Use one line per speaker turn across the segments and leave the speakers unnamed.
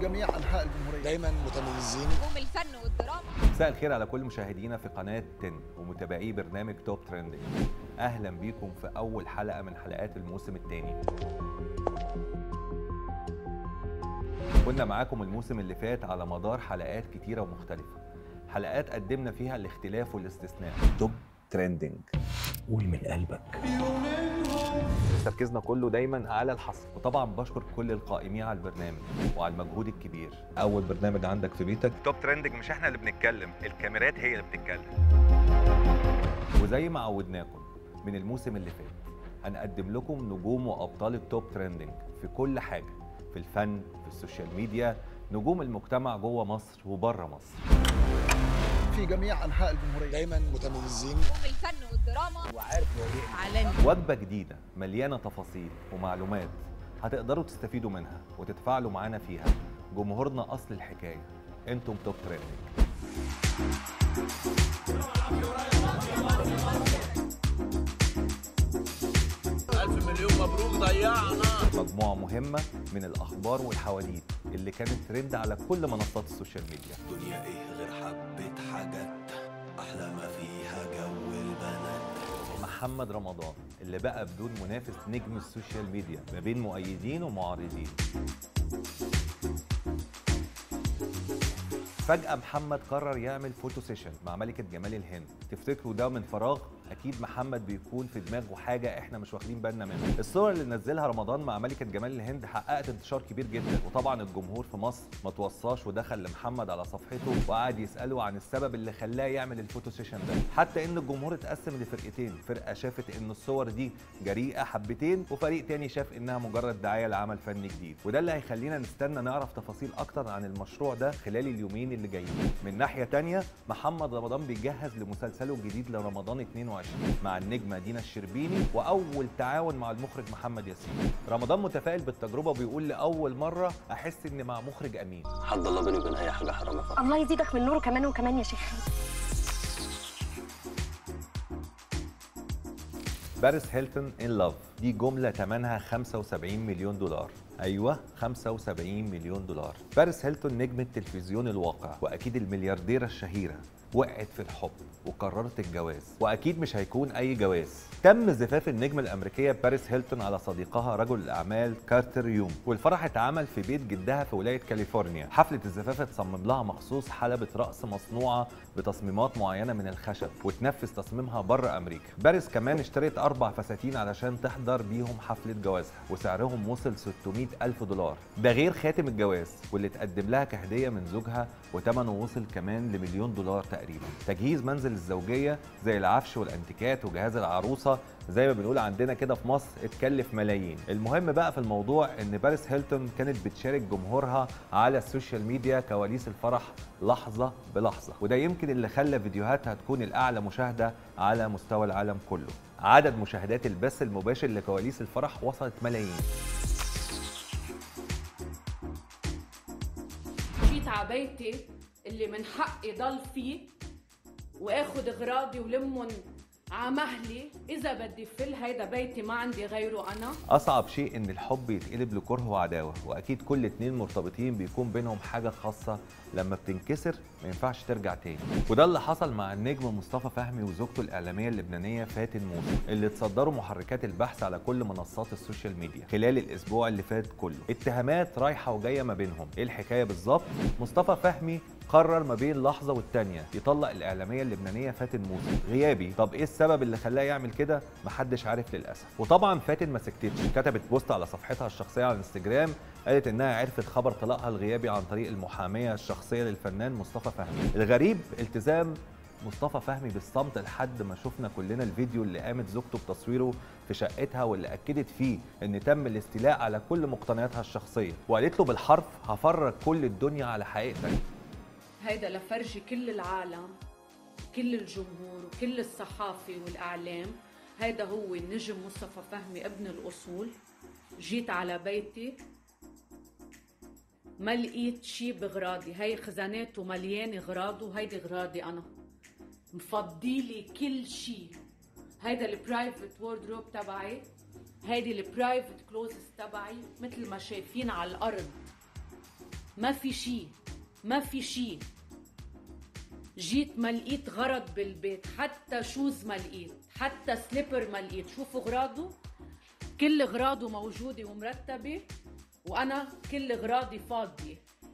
جميع انحاء الجمهوريه
دايما متميزين
نجوم الفن والدراما
مساء الخير على كل مشاهدينا في قناة 10 ومتابعي برنامج توب ترندنج أهلا بيكم في أول حلقة من حلقات الموسم الثاني كنا معاكم الموسم اللي فات على مدار حلقات كتيرة ومختلفة حلقات قدمنا فيها الاختلاف والاستثناء توب ترندنج
قول من قلبك
تركيزنا كله دايما على الحصر وطبعا بشكر كل القائمين على البرنامج وعلى المجهود الكبير اول برنامج عندك في بيتك توب ترندنج مش احنا اللي بنتكلم الكاميرات هي اللي بتتكلم وزي ما عودناكم من الموسم اللي فات هنقدم لكم نجوم وابطال التوب ترندنج في كل حاجه في الفن في السوشيال ميديا نجوم المجتمع جوه مصر وبره مصر
في جميع انحاء الجمهوريه
دايما متميزين
نجوم الفن والدراما
وعارف هو
عالمي
وجبة جديدة مليانة تفاصيل ومعلومات هتقدروا تستفيدوا منها وتتفاعلوا معانا فيها جمهورنا أصل الحكاية انتم توب ترندنج
ألف مليون مبروك ضيعنا
مجموعة مهمة من الأخبار والحواديت اللي كانت ترند على كل منصات السوشيال ميديا
دنيا إيه غير حبة حاجات أحلى ما فيها جو البنات
محمد رمضان اللي بقى بدون منافس نجم السوشيال ميديا ما بين مؤيدين ومعارضين فجأة محمد قرر يعمل فوتو سيشن مع ملكة جمال الهند تفتكروا ده من فراغ أكيد محمد بيكون في دماغه حاجة إحنا مش واخدين بالنا منها الصور اللي نزلها رمضان مع ملكة جمال الهند حققت انتشار كبير جدا وطبعا الجمهور في مصر ما توصاش ودخل لمحمد على صفحته وقعد يسأله عن السبب اللي خلاه يعمل الفوتو سيشن ده حتى إن الجمهور اتقسم لفرقتين فرقة شافت إن الصور دي جريئة حبتين وفريق تاني شاف إنها مجرد دعاية لعمل فني جديد وده اللي هيخلينا نستنى نعرف تفاصيل أكتر عن المشروع ده خلال اليومين اللي جايين من ناحية تانية محمد رمضان بيجهز لمسلسله الجديد لرمضان 22 مع النجمة دينا الشربيني وأول تعاون مع المخرج محمد ياسين رمضان متفائل بالتجربة وبيقول لأول مرة أحس إن مع مخرج أمين
حد الله بيني وبين اي حاجه حرام يا فندم
الله يزيدك من نوره كمان وكمان يا شيخ
باريس هيلتون ان لاف دي جملة ثمنها 75 مليون دولار ايوه 75 مليون دولار باريس هيلتون نجم التلفزيون الواقع واكيد المليارديرة الشهيرة وقعت في الحب وقررت الجواز واكيد مش هيكون اي جواز تم زفاف النجمة الامريكية باريس هيلتون على صديقها رجل الاعمال كارتر يوم والفرح اتعمل في بيت جدها في ولاية كاليفورنيا حفلة الزفاف اتصمم لها مخصوص حلبة رقص مصنوعة بتصميمات معينة من الخشب وتنفذ تصميمها بره امريكا باريس كمان اشترت اربع فساتين علشان تحضر بيهم حفلة جوازها وسعرهم وصل 600 الف دولار ده غير خاتم الجواز واللي اتقدم لها كهدية من زوجها وثمنه وصل كمان لمليون دولار تقريبا تجهيز منزل الزوجية زي العفش والانتيكات وجهاز العروسة زي ما بنقول عندنا كده في مصر اتكلف ملايين المهم بقى في الموضوع ان باريس هيلتون كانت بتشارك جمهورها على السوشيال ميديا كواليس الفرح لحظة بلحظة وده يمكن اللي خلى فيديوهاتها تكون الأعلى مشاهدة على مستوى العالم كله عدد مشاهدات البث المباشر لكواليس الفرح وصلت ملايين
جيت على بيتي اللي من حقي ضل فيه واخد اغراضي ولمن على مهلي اذا بدي فل هيدا بيتي ما عندي غيره انا
أصعب شيء إن الحب يتقلب لكره وعداوة وأكيد كل اتنين مرتبطين بيكون بينهم حاجة خاصة لما بتنكسر ما ينفعش ترجع تاني وده اللي حصل مع النجم مصطفى فهمي وزوجته الإعلامية اللبنانية فاتن موسى اللي اتصدروا محركات البحث على كل منصات السوشيال ميديا خلال الأسبوع اللي فات كله اتهامات رايحة وجاية ما بينهم إيه الحكاية بالظبط مصطفى فهمي قرر ما بين لحظة والتانية يطلق الإعلامية اللبنانية فاتن موسى غيابي طب إيه السبب اللي خلاه يعمل كده محدش عارف للأسف وطبعا فاتن ما سكتتش كتبت بوست على صفحتها الشخصية على الانستجرام قالت إنها عرفت خبر طلاقها الغيابي عن طريق المحامية الشخصية للفنان مصطفى فهمي الغريب التزام مصطفى فهمي بالصمت لحد ما شفنا كلنا الفيديو اللي قامت زوجته بتصويره في شقتها واللي اكدت فيه ان تم الاستيلاء على كل مقتنياتها الشخصيه وقالت له بالحرف هفرج كل الدنيا على حقيقتك
هيدا لفرجي كل العالم كل الجمهور وكل الصحافة والإعلام هيدا هو النجم مصطفى فهمي ابن الأصول جيت على بيتي ما لقيت شي بغراضي هي خزاناته مليانة غراض وهيدي غراضي أنا مفضيلي كل شي هيدا البرايفت ووردروب تبعي هيدي البرايفت كلوزز تبعي مثل ما شايفين على الأرض ما في شيء ما في شيء جيت ما لقيت غرض بالبيت حتى شوز ما لقيت حتى سليبر ما لقيت شوفوا غراضه كل غراضه موجودة ومرتبة وأنا كل غراضي فاضية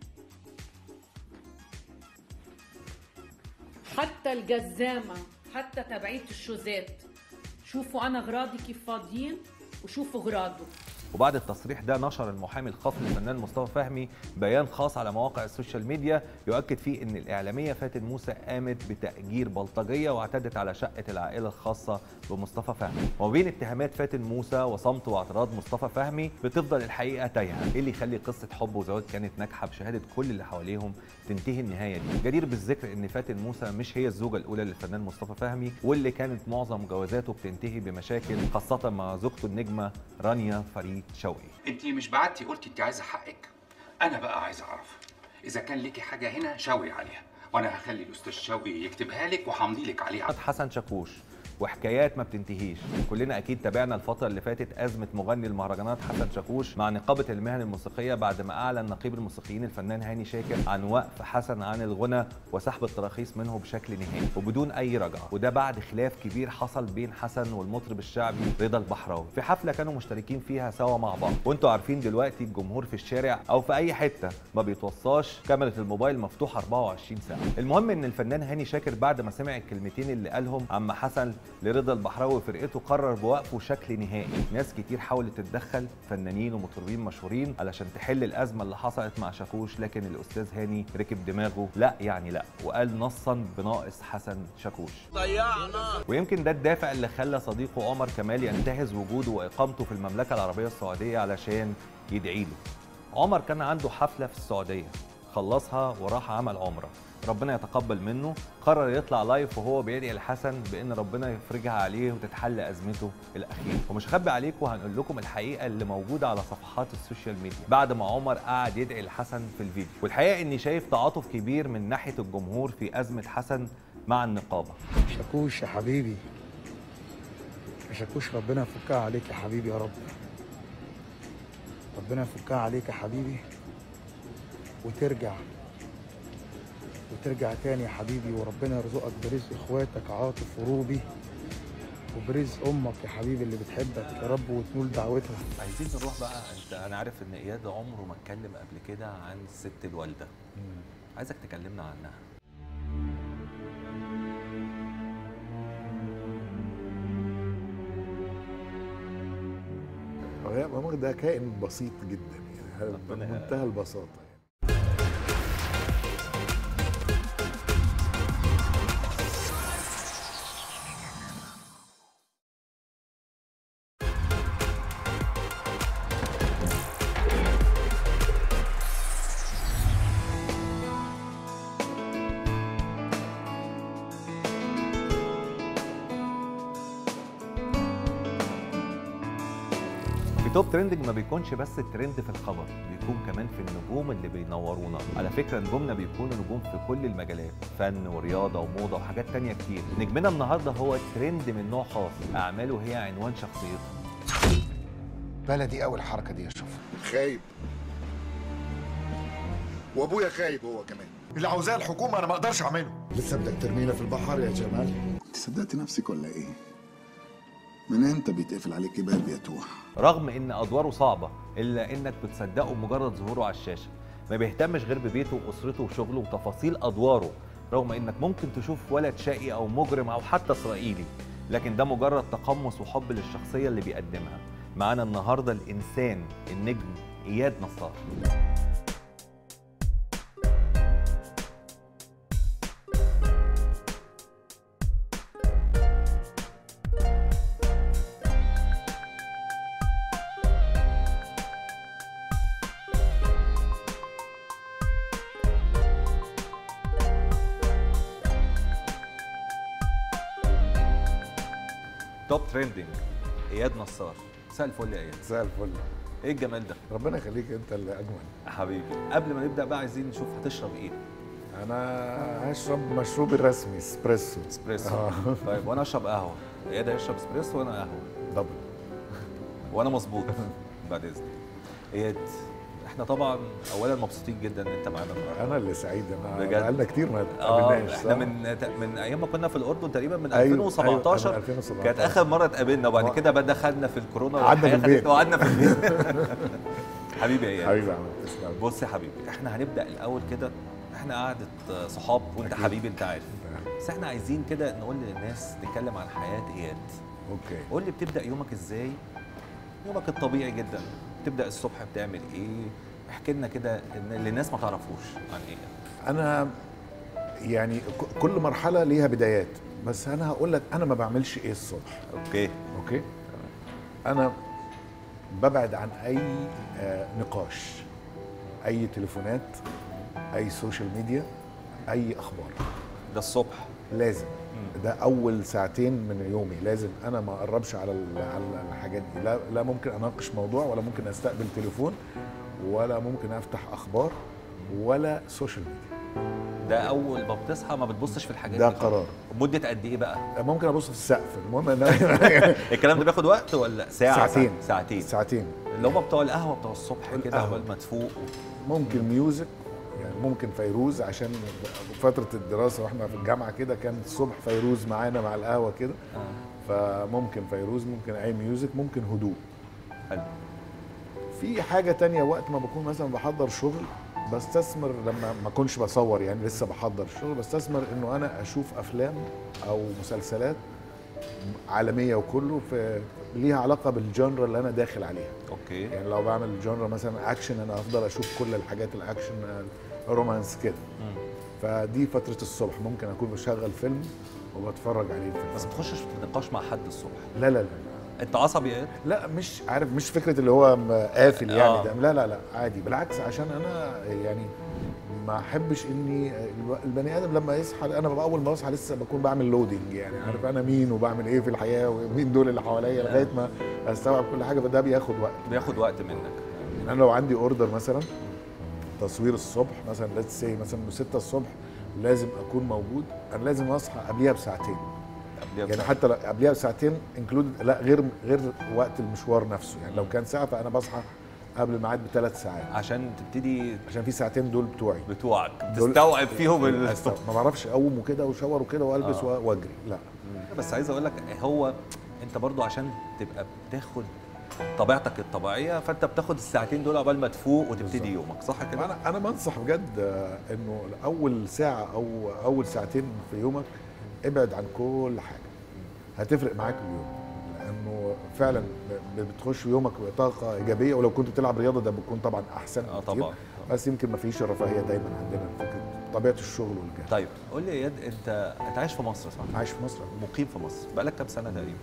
حتى الجزامة حتى تبعية الشوزات شوفوا أنا غراضي كيف فاضيين وشوفوا غراضه
وبعد التصريح ده نشر المحامي الخاص للفنان مصطفى فهمي بيان خاص على مواقع السوشيال ميديا يؤكد فيه ان الاعلاميه فاتن موسى قامت بتاجير بلطجيه واعتدت على شقه العائله الخاصه بمصطفى فهمي وبين اتهامات فاتن موسى وصمت واعتراض مصطفى فهمي بتفضل الحقيقه تايهه ايه اللي يخلي قصه حب وزواج كانت ناجحه بشهاده كل اللي حواليهم تنتهي النهايه دي جدير بالذكر ان فاتن موسى مش هي الزوجه الاولى للفنان مصطفى فهمي واللي كانت معظم جوازاته بتنتهي بمشاكل خاصه مع زوجته النجمه رانيا فريد شوقي
انت مش بعتي قلتي انت عايزه حقك انا بقى عايز اعرف اذا كان ليكي حاجه هنا شاوري عليها وانا هخلي الاستاذ شوقي يكتبها لك وهمضي لك عليها
حسن شاكوش وحكايات ما بتنتهيش كلنا اكيد تابعنا الفتره اللي فاتت ازمه مغني المهرجانات حسن شاكوش مع نقابه المهن الموسيقيه بعد ما اعلن نقيب الموسيقيين الفنان هاني شاكر عن وقف حسن عن الغنى وسحب التراخيص منه بشكل نهائي وبدون اي رجعه وده بعد خلاف كبير حصل بين حسن والمطرب الشعبي رضا البحراوي في حفله كانوا مشتركين فيها سوا مع بعض وانتوا عارفين دلوقتي الجمهور في الشارع او في اي حته ما بيتوصاش كاميرا الموبايل مفتوحه 24 ساعه المهم ان الفنان هاني شاكر بعد ما سمع الكلمتين اللي قالهم عم حسن لرضا البحراوي وفرقته قرر بوقفه شكل نهائي ناس كتير حاولت تتدخل فنانين ومطربين مشهورين علشان تحل الازمه اللي حصلت مع شاكوش لكن الاستاذ هاني ركب دماغه لا يعني لا وقال نصا بناقص حسن شاكوش
ضيعنا
ويمكن ده الدافع اللي خلى صديقه عمر كمال ينتهز وجوده واقامته في المملكه العربيه السعوديه علشان يدعي له عمر كان عنده حفله في السعوديه خلصها وراح عمل عمره ربنا يتقبل منه قرر يطلع لايف وهو بيدعي لحسن بان ربنا يفرجها عليه وتتحل ازمته الاخيره ومش هخبي عليكم وهنقول لكم الحقيقه اللي موجوده على صفحات السوشيال ميديا بعد ما عمر قعد يدعي لحسن في الفيديو والحقيقه اني شايف تعاطف كبير من ناحيه الجمهور في ازمه حسن مع النقابه
شاكوش يا حبيبي يا شاكوش ربنا يفكها عليك يا حبيبي يا رب ربنا يفكها عليك يا حبيبي وترجع وترجع تاني يا حبيبي وربنا يرزقك برزق اخواتك عاطف وروبي وبرزق امك يا حبيبي اللي بتحبك يا رب وتنول دعوتها
عايزين نروح بقى انت انا عارف ان اياد عمره ما اتكلم قبل كده عن الست الوالده عايزك تكلمنا عنها
عمر ده كائن بسيط جدا يعني
ربنا-
بمنتهى البساطه يعني.
في توب ترندنج ما بيكونش بس الترند في الخبر بيكون كمان في النجوم اللي بينورونا على فكره نجومنا بيكونوا نجوم في كل المجالات فن ورياضه وموضه وحاجات تانية كتير نجمنا النهارده هو ترند من نوع خاص اعماله هي عنوان شخصيته
بلدي قوي الحركه دي اشوفها
خايب وابويا خايب هو كمان
اللي عاوزاه الحكومه انا ما اقدرش اعمله
لسه بدك ترمينا في البحر يا جمال
انت صدقت نفسك ولا ايه؟ من امتى بيتقفل عليك باب يا توح؟
رغم ان ادواره صعبه الا انك بتصدقه بمجرد ظهوره على الشاشه ما بيهتمش غير ببيته واسرته وشغله وتفاصيل ادواره رغم انك ممكن تشوف ولد شقي او مجرم او حتى اسرائيلي لكن ده مجرد تقمص وحب للشخصيه اللي بيقدمها معانا النهارده الانسان النجم اياد نصار توب ترندنج اياد نصار مساء الفل يا اياد
زي الفل
ايه الجمال ده
ربنا يخليك انت اللي اجمل
حبيبي قبل ما نبدا بقى عايزين نشوف هتشرب ايه
انا هشرب مشروبي الرسمي اسبريسو
اسبريسو
آه.
طيب وانا اشرب قهوه اياد هيشرب اسبريسو وانا قهوه
دبل
وانا مظبوط بعد اذنك اياد احنا طبعا اولا مبسوطين جدا ان انت معانا النهارده
انا اللي سعيد انا
بجد.
بقالنا كتير ما
اه
اتقابلناش
احنا
صح؟
من من ايام ما كنا في الاردن تقريبا من
أيوة،
2017
أيوة، من 2017.
كانت اخر مره اتقابلنا وبعد
آه.
كده بقى دخلنا في الكورونا
قعدنا في
والحياة
البيت.
خدتنا وقعدنا في البيت حبيبي يا اياد
حبيبي يا عم تسلم
بص يا حبيبي احنا هنبدا الاول كده احنا قعده صحاب وانت
أكيد.
حبيبي انت عارف بس احنا عايزين كده نقول للناس نتكلم عن حياه اياد
اوكي
قول لي بتبدا يومك ازاي يومك الطبيعي جدا تبدا الصبح بتعمل ايه احكي لنا كده ان اللي الناس ما تعرفوش عن ايه
انا يعني ك- كل مرحله ليها بدايات بس انا هقول لك انا ما بعملش ايه الصبح
اوكي
اوكي انا ببعد عن اي آه، نقاش اي تليفونات اي سوشيال ميديا اي اخبار
ده الصبح
لازم ده اول ساعتين من يومي لازم انا ما اقربش على ال- على الحاجات دي لا لا ممكن اناقش موضوع ولا ممكن استقبل تليفون ولا ممكن افتح اخبار ولا سوشيال ميديا
ده اول ما بتصحى ما بتبصش في الحاجات
ده
دي خالص.
قرار
مده قد ايه بقى
ممكن ابص في السقف المهم ان
الكلام ده بياخد وقت ولا ساعه
ساعتين
ساعتين
ساعتين
اللي هم بتوع القهوه بتوع الصبح كده
القهوة.
قبل ما تفوق
ممكن ميوزك يعني ممكن فيروز عشان فترة الدراسة واحنا في الجامعة كده كان الصبح فيروز معانا مع القهوة كده فممكن فيروز ممكن اي ميوزك ممكن هدوء
حلو
في حاجة تانية وقت ما بكون مثلا بحضر شغل بستثمر لما ما اكونش بصور يعني لسه بحضر الشغل بستثمر انه انا اشوف افلام او مسلسلات عالمية وكله في ليها علاقة بالجانرا اللي انا داخل عليها
اوكي
يعني لو بعمل جانرا مثلا اكشن انا افضل اشوف كل الحاجات الاكشن رومانس كده فدي فترة الصبح ممكن اكون بشغل فيلم وبتفرج عليه الفيلم
بس ما تخشش في نقاش مع حد الصبح
لا لا لا
انت عصبي ايه
لا مش عارف مش فكره اللي هو م- قافل يعني
آه.
ده لا لا لا عادي بالعكس عشان انا يعني ما احبش اني الو- البني ادم لما يصحى انا ببقى اول ما بصحى لسه بكون بعمل لودنج يعني عارف انا مين وبعمل ايه في الحياه ومين دول اللي حواليا لغايه ما استوعب كل حاجه فده بياخد وقت
بياخد وقت منك
يعني انا لو عندي اوردر مثلا تصوير الصبح مثلا ليتس سي مثلا من 6 الصبح لازم اكون موجود انا لازم اصحى قبليها بساعتين
قبليها
يعني
بساعة.
حتى لو قبليها بساعتين انكلود لا غير غير وقت المشوار نفسه يعني لو كان ساعه فانا بصحى قبل الميعاد بثلاث ساعات
عشان تبتدي
عشان في ساعتين دول بتوعي
بتوعك
دول-
تستوعب فيهم ال-
أستوعب. ما بعرفش اقوم وكده وشاور وكده والبس
آه.
و- واجري لا
بس عايز اقول لك هو انت برضو عشان تبقى بتاخد طبيعتك الطبيعيه فانت بتاخد الساعتين دول عقبال ما تفوق وتبتدي يومك صح كده؟
انا انا بنصح بجد آه، انه اول ساعه او اول ساعتين في يومك ابعد عن كل حاجه هتفرق معاك اليوم لانه فعلا ب- بتخش يومك بطاقه ايجابيه ولو كنت بتلعب رياضه ده بيكون طبعا احسن
اه
كتير.
طبعا
بس يمكن ما فيش الرفاهيه دايما عندنا فكره طبيعه الشغل والجهد
طيب قول لي يا اياد انت انت عايش في مصر صح؟
عايش في مصر
مقيم في مصر بقالك كام سنه تقريبا؟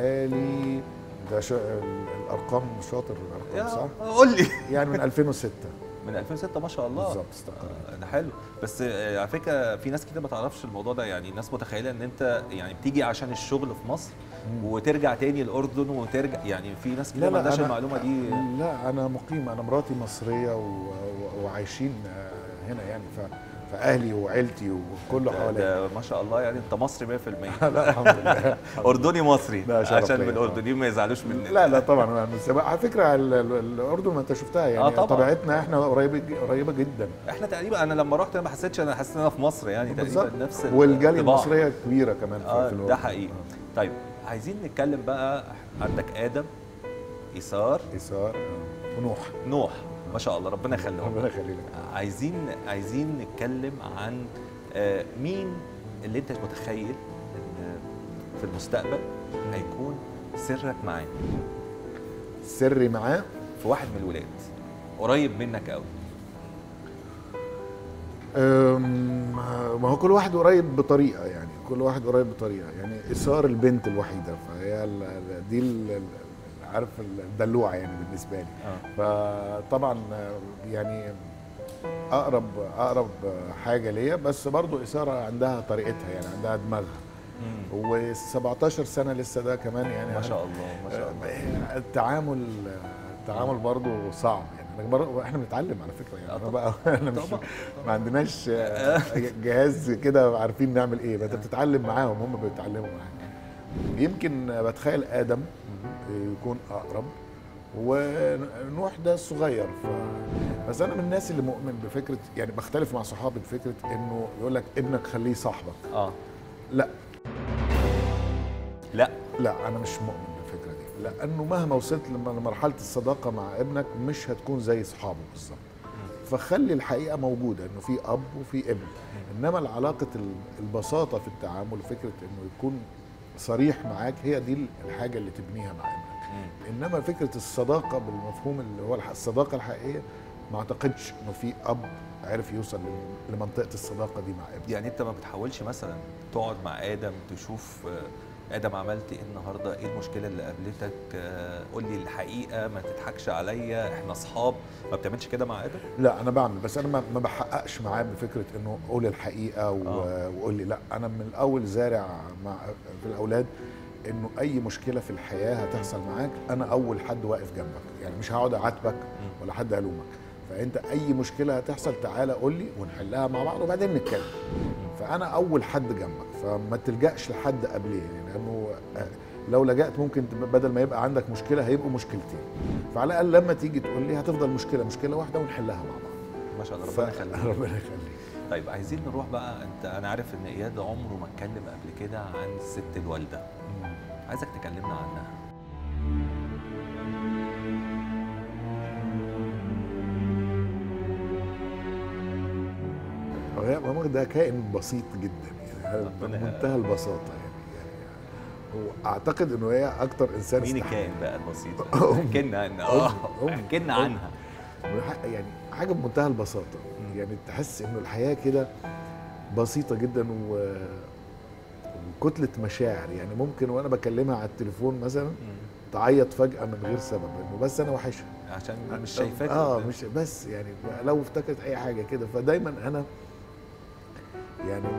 بقالي ده شا... الارقام شاطر الارقام صح؟
قول لي
يعني من 2006
من 2006 ما شاء الله
بالظبط استقر
آه، ده حلو بس آه، على فكره في ناس كتير ما تعرفش الموضوع ده يعني الناس متخيله ان انت يعني بتيجي عشان الشغل في مصر وترجع تاني الاردن وترجع يعني في ناس كتير ما عندهاش
أنا-
المعلومه دي
لا انا مقيم انا مراتي مصريه و... و... وعايشين آه، هنا يعني ف... فاهلي وعيلتي وكله
ده,
حواليا
ده ما شاء الله يعني انت مصري 100%
لا الحمد لله
اردني مصري
لا، شرف
عشان
ليا.
الاردنيين ما يزعلوش مننا
لا لا طبعا أنا من سبق- على فكره ال- ال- الاردن ما انت شفتها يعني
آه، طبعاً.
طبيعتنا احنا قريبه ج- قريبه جدا
احنا تقريبا انا لما رحت انا ما حسيتش انا حسيت ان انا في مصر يعني
بالظبط
تقريبا نفس
والجاليه
الطباع.
المصريه كبيره كمان في,
اه
في الأردن
ده حقيقي طيب عايزين نتكلم بقى عندك ادم ايثار
ايثار آه، ونوح
نوح ما شاء الله ربنا يخليهم
ربنا يخليك
عايزين عايزين نتكلم عن آه، مين اللي انت متخيل ان في المستقبل هيكون سرك معاه
سري معاه
في واحد من الولاد قريب منك قوي
أم، ما هو كل واحد قريب بطريقه يعني كل واحد قريب بطريقه يعني اثار البنت الوحيده فهي ال- ال- دي ال- ال- عارف الدلوعه يعني بالنسبه لي فطبعا يعني اقرب اقرب حاجه ليا بس برضو اثاره عندها طريقتها يعني عندها دماغها و17 سنه لسه ده كمان يعني
ما شاء الله ما شاء الله
التعامل التعامل برضو صعب يعني أنا برضو احنا بنتعلم على فكره يعني انا بقى انا مش ما عندناش جهاز كده عارفين نعمل ايه انت بتتعلم معاهم هم بيتعلموا معاك يمكن بتخيل ادم يكون اقرب ونوح ده الصغير ف... بس انا من الناس اللي مؤمن بفكره يعني بختلف مع صحابي بفكره انه يقول لك ابنك خليه صاحبك
اه
لا
لا
لا انا مش مؤمن بالفكره دي لانه مهما وصلت لما- لمرحله الصداقه مع ابنك مش هتكون زي صحابه بالظبط فخلي الحقيقه موجوده انه في اب وفي ابن انما العلاقه ال- البساطه في التعامل وفكره انه يكون صريح معاك هي دي الحاجه اللي تبنيها مع ابنك انما فكره الصداقه بالمفهوم اللي هو الح- الصداقه الحقيقيه ما اعتقدش انه في اب عرف يوصل لل- لمنطقه الصداقه دي مع ابنه
يعني انت ما بتحاولش مثلا تقعد مع ادم تشوف آه، ادم عملت ايه النهارده ايه المشكله اللي قابلتك آه، قول لي الحقيقه ما تضحكش عليا احنا اصحاب ما بتعملش كده مع ادم
لا انا بعمل بس انا ما- ما بحققش معاه بفكره انه قول الحقيقه و-
آه.
وقول لي لا انا من الاول زارع مع في الاولاد انه اي مشكله في الحياه هتحصل معاك انا اول حد واقف جنبك يعني مش هقعد اعاتبك ولا حد الومك فانت اي مشكله هتحصل تعالى قول لي ونحلها مع بعض وبعدين نتكلم فانا اول حد جنبك فما تلجاش لحد قبليه يعني لانه آه، لو لجأت ممكن تبقى بدل ما يبقى عندك مشكله هيبقوا مشكلتين فعلى الاقل لما تيجي تقول لي هتفضل مشكله مشكله واحده ونحلها مع بعض
ما شاء الله
ف-
ربنا يخليك
ربنا يخليك
طيب عايزين نروح بقى انت انا عارف ان اياد عمره ما اتكلم قبل كده عن الست الوالده عايزك تكلمنا عنها
هي ماما ده كائن بسيط جدا يعني
ربنا-
بمنتهى البساطه يعني, يعني هو اعتقد انه هي اكتر انسان
مين
استح-
الكائن بقى البسيط
أم.
احكي لنا عنها اه
أم.
احكي لنا
أم.
عنها
ح- يعني حاجه بمنتهى البساطه يعني تحس انه الحياه كده بسيطه جدا و وكتله مشاعر يعني ممكن وانا بكلمها على التليفون مثلا تعيط فجاه من غير سبب انه بس انا وحشها
عشان مش شايفاك
اه
قدام.
مش بس يعني لو افتكرت اي حاجه كده فدايما انا يعني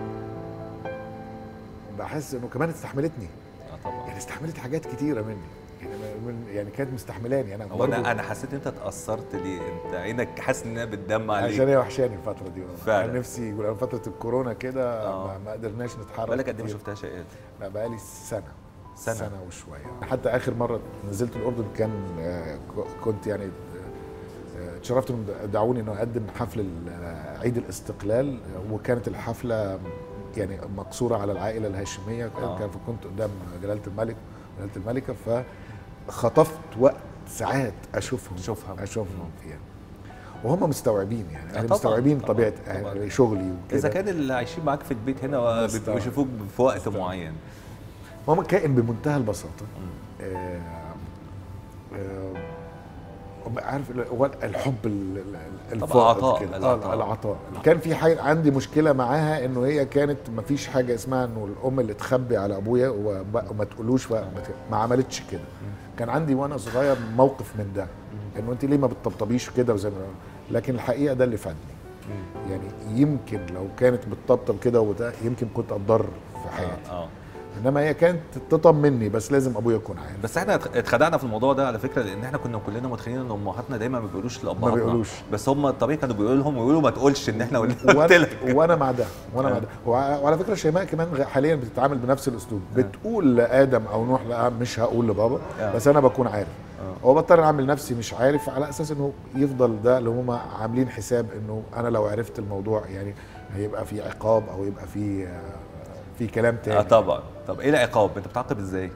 بحس انه كمان استحملتني
اه طبعا
يعني استحملت حاجات كتيره مني يعني من يعني كانت مستحملاني انا
هو
برضو
انا انا حسيت ان انت اتاثرت ليه انت عينك حاسس انها بتدمع عليك
عشان هي وحشاني الفتره دي
فعلا.
انا نفسي يقول انا فتره الكورونا كده
آه.
ما- ما قدرناش نتحرك
بقالك قد ايه ما
كتير.
شفتهاش يا اياد
لا بقالي سنه
سنة.
سنه وشويه حتى اخر مره نزلت الاردن كان آه، ك- كنت يعني آه، اتشرفت انهم دعوني انه اقدم حفل ال- آه، عيد الاستقلال آه، وكانت الحفله يعني مقصوره على العائله الهاشميه كان-
آه.
كان كنت قدام جلاله الملك جلاله الملكه فخطفت وقت ساعات اشوفهم
تشوفها.
اشوفهم فيها وهم مستوعبين يعني
آه
يعني
طبعاً،
مستوعبين
طبعاً،
طبيعه
طبعاً.
أهل شغلي وكده
اذا كان اللي عايشين معاك في البيت هنا
مستوعب.
بيشوفوك في وقت معين
ماما كائن بمنتهى البساطه آه آه عارف ال- هو الحب ال- ال- الفائض
عطاء،
كده.
العطاء.
آه العطاء كان في حاجه عندي مشكله معاها انه هي كانت ما فيش حاجه اسمها انه الام اللي تخبي على ابويا وب- وما تقولوش فما ت- ما عملتش كده كان عندي وانا صغير موقف من ده انه انت ليه ما بتطبطبيش كده وزي ما لكن الحقيقه ده اللي فادني يعني يمكن لو كانت بتطبطب كده وبتاع يمكن كنت اتضر في حياتي
اه
انما هي كانت تطمني بس لازم ابويا يكون عارف
بس احنا اتخ- اتخدعنا في الموضوع ده على فكره لان احنا كنا كلنا متخيلين ان امهاتنا دايما ما بيقولوش لابهاتنا
بيقولوش.
بس هم الطبيعي كانوا بيقولوا لهم ويقولوا ما تقولش ان احنا قلت
وانا,
لك
وانا مع ده وانا مع
آه.
ده وع- وعلى فكره شيماء كمان غ- حاليا بتتعامل بنفس الاسلوب بتقول لادم او نوح لا مش هقول لبابا
آه.
بس انا بكون عارف هو بضطر اعمل نفسي مش عارف على اساس انه يفضل ده اللي هم عاملين حساب انه انا لو عرفت الموضوع يعني هيبقى في عقاب او يبقى في آه، في كلام تاني
اه طبعا طب ايه العقاب انت بتعاقب ازاي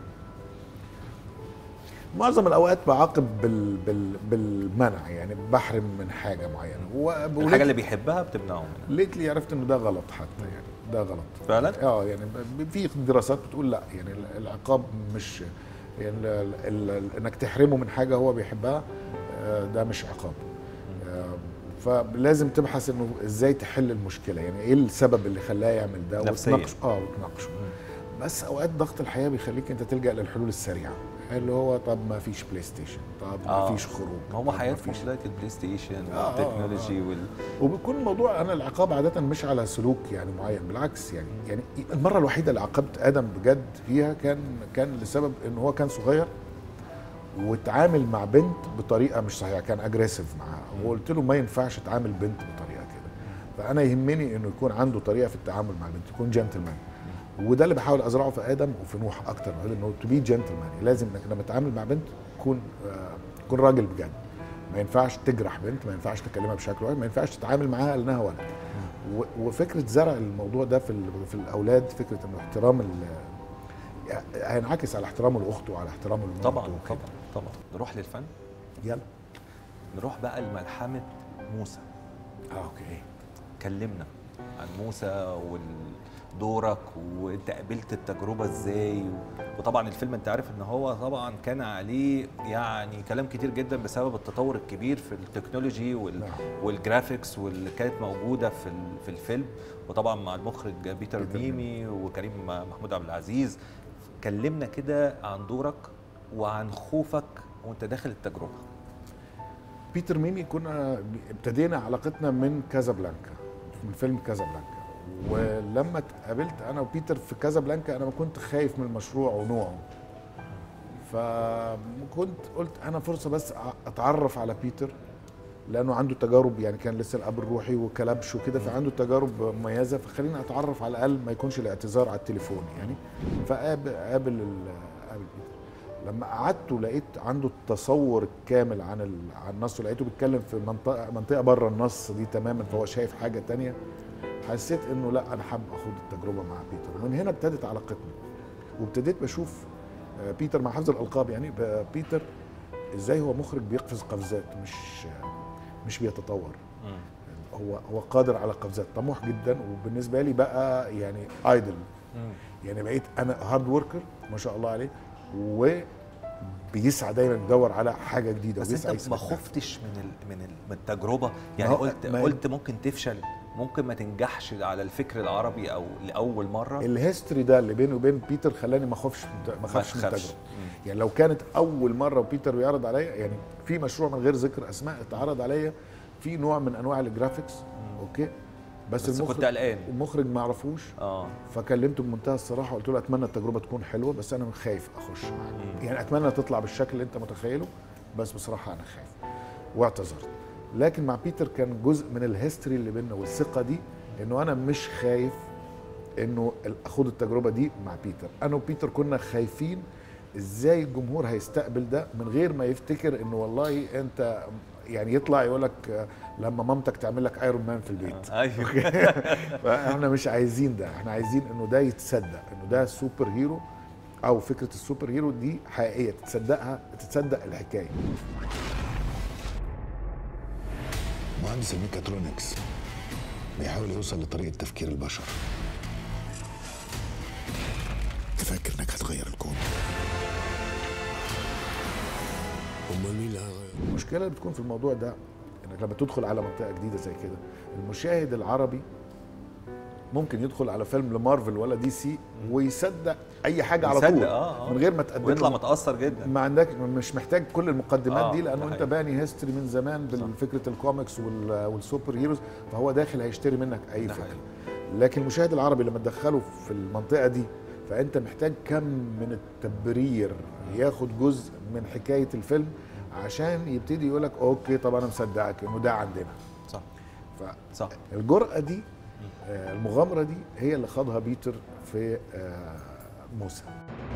معظم الاوقات بعاقب بال بال بالمنع يعني بحرم من حاجه معينه و-
الحاجه اللي بيحبها بتمنعه منها
ليتلي عرفت انه ده غلط حتى يعني ده غلط
فعلا
اه يعني ب- في دراسات بتقول لا يعني ال- العقاب مش يعني ال ال ال انك تحرمه من حاجه هو بيحبها آه، ده مش عقاب آه، فلازم تبحث انه ازاي تحل المشكله يعني ايه السبب اللي خلاه يعمل ده
نفسياً.
وتناقشه اه وتناقشه بس اوقات ضغط الحياه بيخليك انت تلجا للحلول السريعه اللي هو طب ما فيش بلاي ستيشن طب ما
آه.
فيش خروج
ما هو
طب ما
حياتهم
فيش
بدايه البلاي ستيشن
آه، آه،
والتكنولوجي وال
وبيكون الموضوع انا العقاب عاده مش على سلوك يعني معين بالعكس يعني يعني المره الوحيده اللي عاقبت ادم بجد فيها كان كان لسبب ان هو كان صغير واتعامل مع بنت بطريقه مش صحيحه كان اجريسيف معاها وقلت له ما ينفعش تعامل بنت بطريقه كده فانا يهمني انه يكون عنده طريقه في التعامل مع البنت يكون جنتلمان وده اللي بحاول ازرعه في ادم وفي نوح اكتر انه تو بي جنتلمان لازم انك لما تتعامل مع بنت تكون تكون راجل بجد ما ينفعش تجرح بنت ما ينفعش تكلمها بشكل واحد ما ينفعش تتعامل معاها انها ولد و- وفكره زرع الموضوع ده في ال- في الاولاد فكره انه احترام ال- هينعكس على احترامه لاخته وعلى احترامه لمامته
طبعا
وكده.
طبعا طبعا نروح للفن
يلا
نروح بقى لملحمه موسى
اه اوكي
كلمنا عن موسى ودورك وانت قابلت التجربه ازاي وطبعا الفيلم انت عارف ان هو طبعا كان عليه يعني كلام كتير جدا بسبب التطور الكبير في التكنولوجي وال... والجرافيكس واللي كانت موجوده في ال- في الفيلم وطبعا مع المخرج بيتر
بيتر
ميمي وكريم محمود عبد العزيز كلمنا كده عن دورك وعن خوفك وانت داخل التجربه
بيتر ميمي كنا ابتدينا علاقتنا من كازابلانكا من فيلم كازابلانكا ولما اتقابلت انا وبيتر في كازابلانكا انا ما كنت خايف من المشروع ونوعه فكنت قلت انا فرصه بس اتعرف على بيتر لانه عنده تجارب يعني كان لسه الاب الروحي وكلبش وكده فعنده تجارب مميزه فخليني اتعرف على الاقل ما يكونش الاعتذار على التليفون يعني فقابل قابل ال- قابل بيتر لما قعدت ولقيت عنده التصور الكامل عن ال- عن النص ولقيته بيتكلم في منطقه منطقه بره النص دي تماما فهو شايف حاجه تانية حسيت انه لا انا حابب اخد التجربه مع بيتر ومن هنا ابتدت علاقتنا وابتديت بشوف آه، بيتر مع حفظ الالقاب يعني ب- بيتر ازاي هو مخرج بيقفز قفزات مش مش بيتطور هو هو قادر على قفزات طموح جدا وبالنسبه لي بقى يعني ايدل يعني بقيت انا هارد وركر ما شاء الله عليه وبيسعى دايما يدور على حاجه جديده
بس
وبيسعى
انت ما
يثبت نفسه.
خفتش من ال... من ال... من التجربه يعني
ما هو-
قلت
ما هي-
قلت ممكن تفشل ممكن ما تنجحش على الفكر العربي او لاول مره
الهيستوري ده اللي بيني وبين بيتر خلاني ما اخافش من- ما اخافش من
تخافش.
التجربه يعني لو كانت اول مره وبيتر بيعرض عليا يعني في مشروع من غير ذكر اسماء اتعرض عليا في نوع من انواع الجرافيكس اوكي بس,
بس كنت قلقان.
المخرج ما عرفوش
اه
فكلمته بمنتهى الصراحه قلت له اتمنى التجربه تكون حلوه بس انا خايف اخش معاك يعني اتمنى تطلع بالشكل اللي انت متخيله بس بصراحه انا خايف واعتذرت لكن مع بيتر كان جزء من الهيستوري اللي بيننا والثقه دي انه انا مش خايف انه اخد التجربه دي مع بيتر انا وبيتر كنا خايفين ازاي الجمهور هيستقبل ده من غير ما يفتكر انه والله انت يعني يطلع يقول لك لما مامتك تعمل لك ايرون مان في البيت
ايوه
فاحنا مش عايزين ده احنا عايزين انه ده يتصدق انه ده سوبر هيرو او فكره السوبر هيرو دي حقيقيه تتصدقها تتصدق الحكايه
مهندس الميكاترونكس بيحاول يوصل لطريقة تفكير البشر تفكر انك هتغير الكون
امال مين اللي هيغير؟
المشكله اللي بتكون في الموضوع ده انك لما تدخل على منطقه جديده زي كده المشاهد العربي ممكن يدخل على فيلم لمارفل ولا دي سي ويصدق اي حاجه على
يصدق،
طول
آه، آه.
من غير ما تقدم
ويطلع
له-
متاثر جدا
ما عندك مش محتاج كل المقدمات
آه،
دي
ده
لانه انت
حقيقي.
باني هيستوري من زمان بفكره الكوميكس وال- والسوبر هيروز فهو داخل هيشتري منك اي
ده
فكره
حقيقي.
لكن المشاهد العربي لما تدخله في المنطقه دي فانت محتاج كم من التبرير ياخد جزء من حكايه الفيلم عشان يبتدي يقول لك اوكي طب انا مصدقك انه ده عندنا
صح
ف
صح
الجرأة دي آه، المغامرة دي هي اللي خاضها بيتر في آه، موسى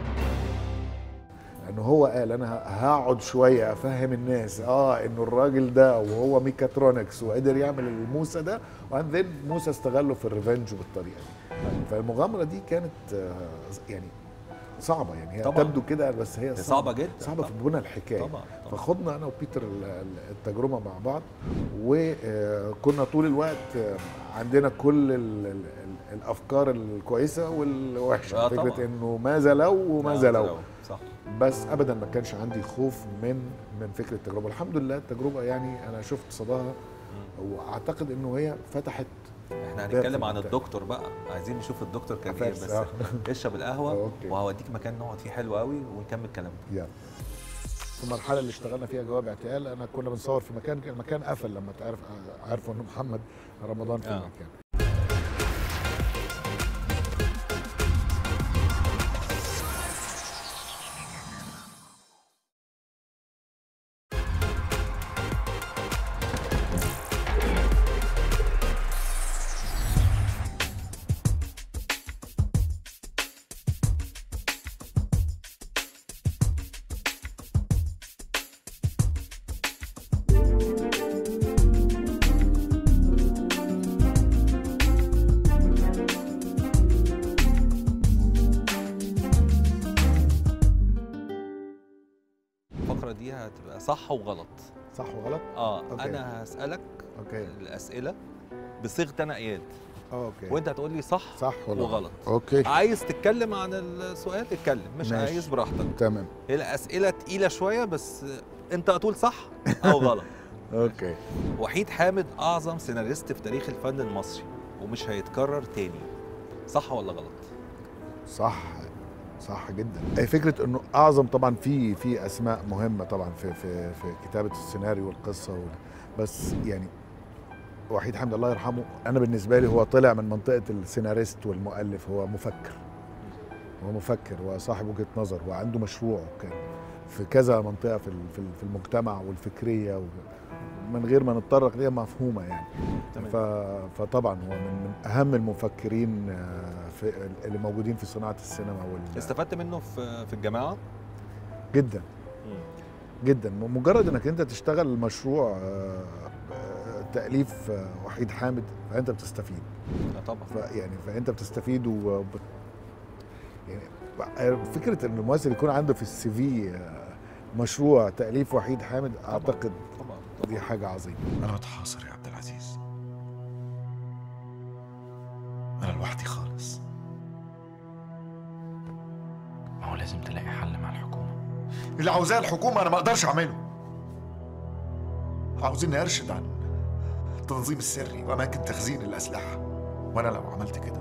لأنه هو قال أنا هقعد شوية أفهم الناس آه إنه الراجل ده وهو ميكاترونكس وقدر يعمل الموسى ده وبعدين موسى استغله في الريفنج بالطريقة دي فالمغامرة دي كانت آه، يعني صعبة يعني هي
طبعاً.
تبدو كده بس هي
هي صعبة جدا.
صعبة في بنى الحكاية
طبعاً، طبعاً.
فخدنا انا وبيتر ال- ال- التجربه مع بعض وكنا طول الوقت آه، عندنا كل ال ال ال الافكار الكويسه والوحشه
آه،
فكره
طبعاً.
انه ماذا لو وماذا لو
صح
بس ابدا ما كانش عندي خوف من من فكره التجربه الحمد لله التجربه يعني انا شفت صداها واعتقد انه هي فتحت
احنا
باب
هنتكلم
في
عن
المنطقة.
الدكتور بقى عايزين نشوف الدكتور كان ايه
بس،
بس
آه.
اشرب القهوه
أوكي.
وهوديك مكان نقعد فيه حلو قوي ونكمل كلامنا
يلا في المرحله اللي اشتغلنا فيها جواب اعتقال انا كنا بنصور في مكان كان المكان قفل لما تعرف عرفوا ان محمد رمضان في
آه.
المكان
الفقره دي هتبقى صح وغلط
صح وغلط
اه
أوكي.
انا هسالك
اوكي
الاسئله بصيغه انا اياد
اوكي
وانت هتقول لي صح
صح ولا
وغلط
اوكي
عايز تتكلم عن السؤال اتكلم مش
ماشي.
عايز براحتك
تمام
هي الاسئله تقيله شويه بس انت هتقول صح او غلط
اوكي
وحيد حامد اعظم سيناريست في تاريخ الفن المصري ومش هيتكرر تاني صح ولا غلط
صح صح جدا هي فكره انه اعظم طبعا في في اسماء مهمه طبعا في في في كتابه السيناريو والقصه وال... بس يعني وحيد حامد الله يرحمه انا بالنسبه لي هو طلع من منطقه السيناريست والمؤلف هو مفكر هو مفكر وصاحب وجهه نظر وعنده مشروع كان في كذا منطقه في ال- في ال- في المجتمع والفكريه و... من غير ما نتطرق ليها مفهومه يعني
تمام.
ف... فطبعا هو من, من اهم المفكرين آه، في اللي موجودين في صناعه السينما وال...
استفدت منه في في الجامعه
جدا جدا مجرد انك انت تشتغل مشروع آه، آه، تاليف آه، وحيد حامد فانت بتستفيد
آه طبعا
فيعني فانت بتستفيد و يعني فكره ان الممثل يكون عنده في السي في آه، مشروع تاليف وحيد حامد اعتقد
طبعا
دي حاجه عظيمه
انا متحاصر يا عبد العزيز انا لوحدي خالص
ما هو لازم تلاقي حل مع الحكومة
اللي عاوزاه الحكومه انا ما اقدرش اعمله عاوزيني ارشد عن التنظيم السري واماكن تخزين الاسلحه وانا لو عملت كده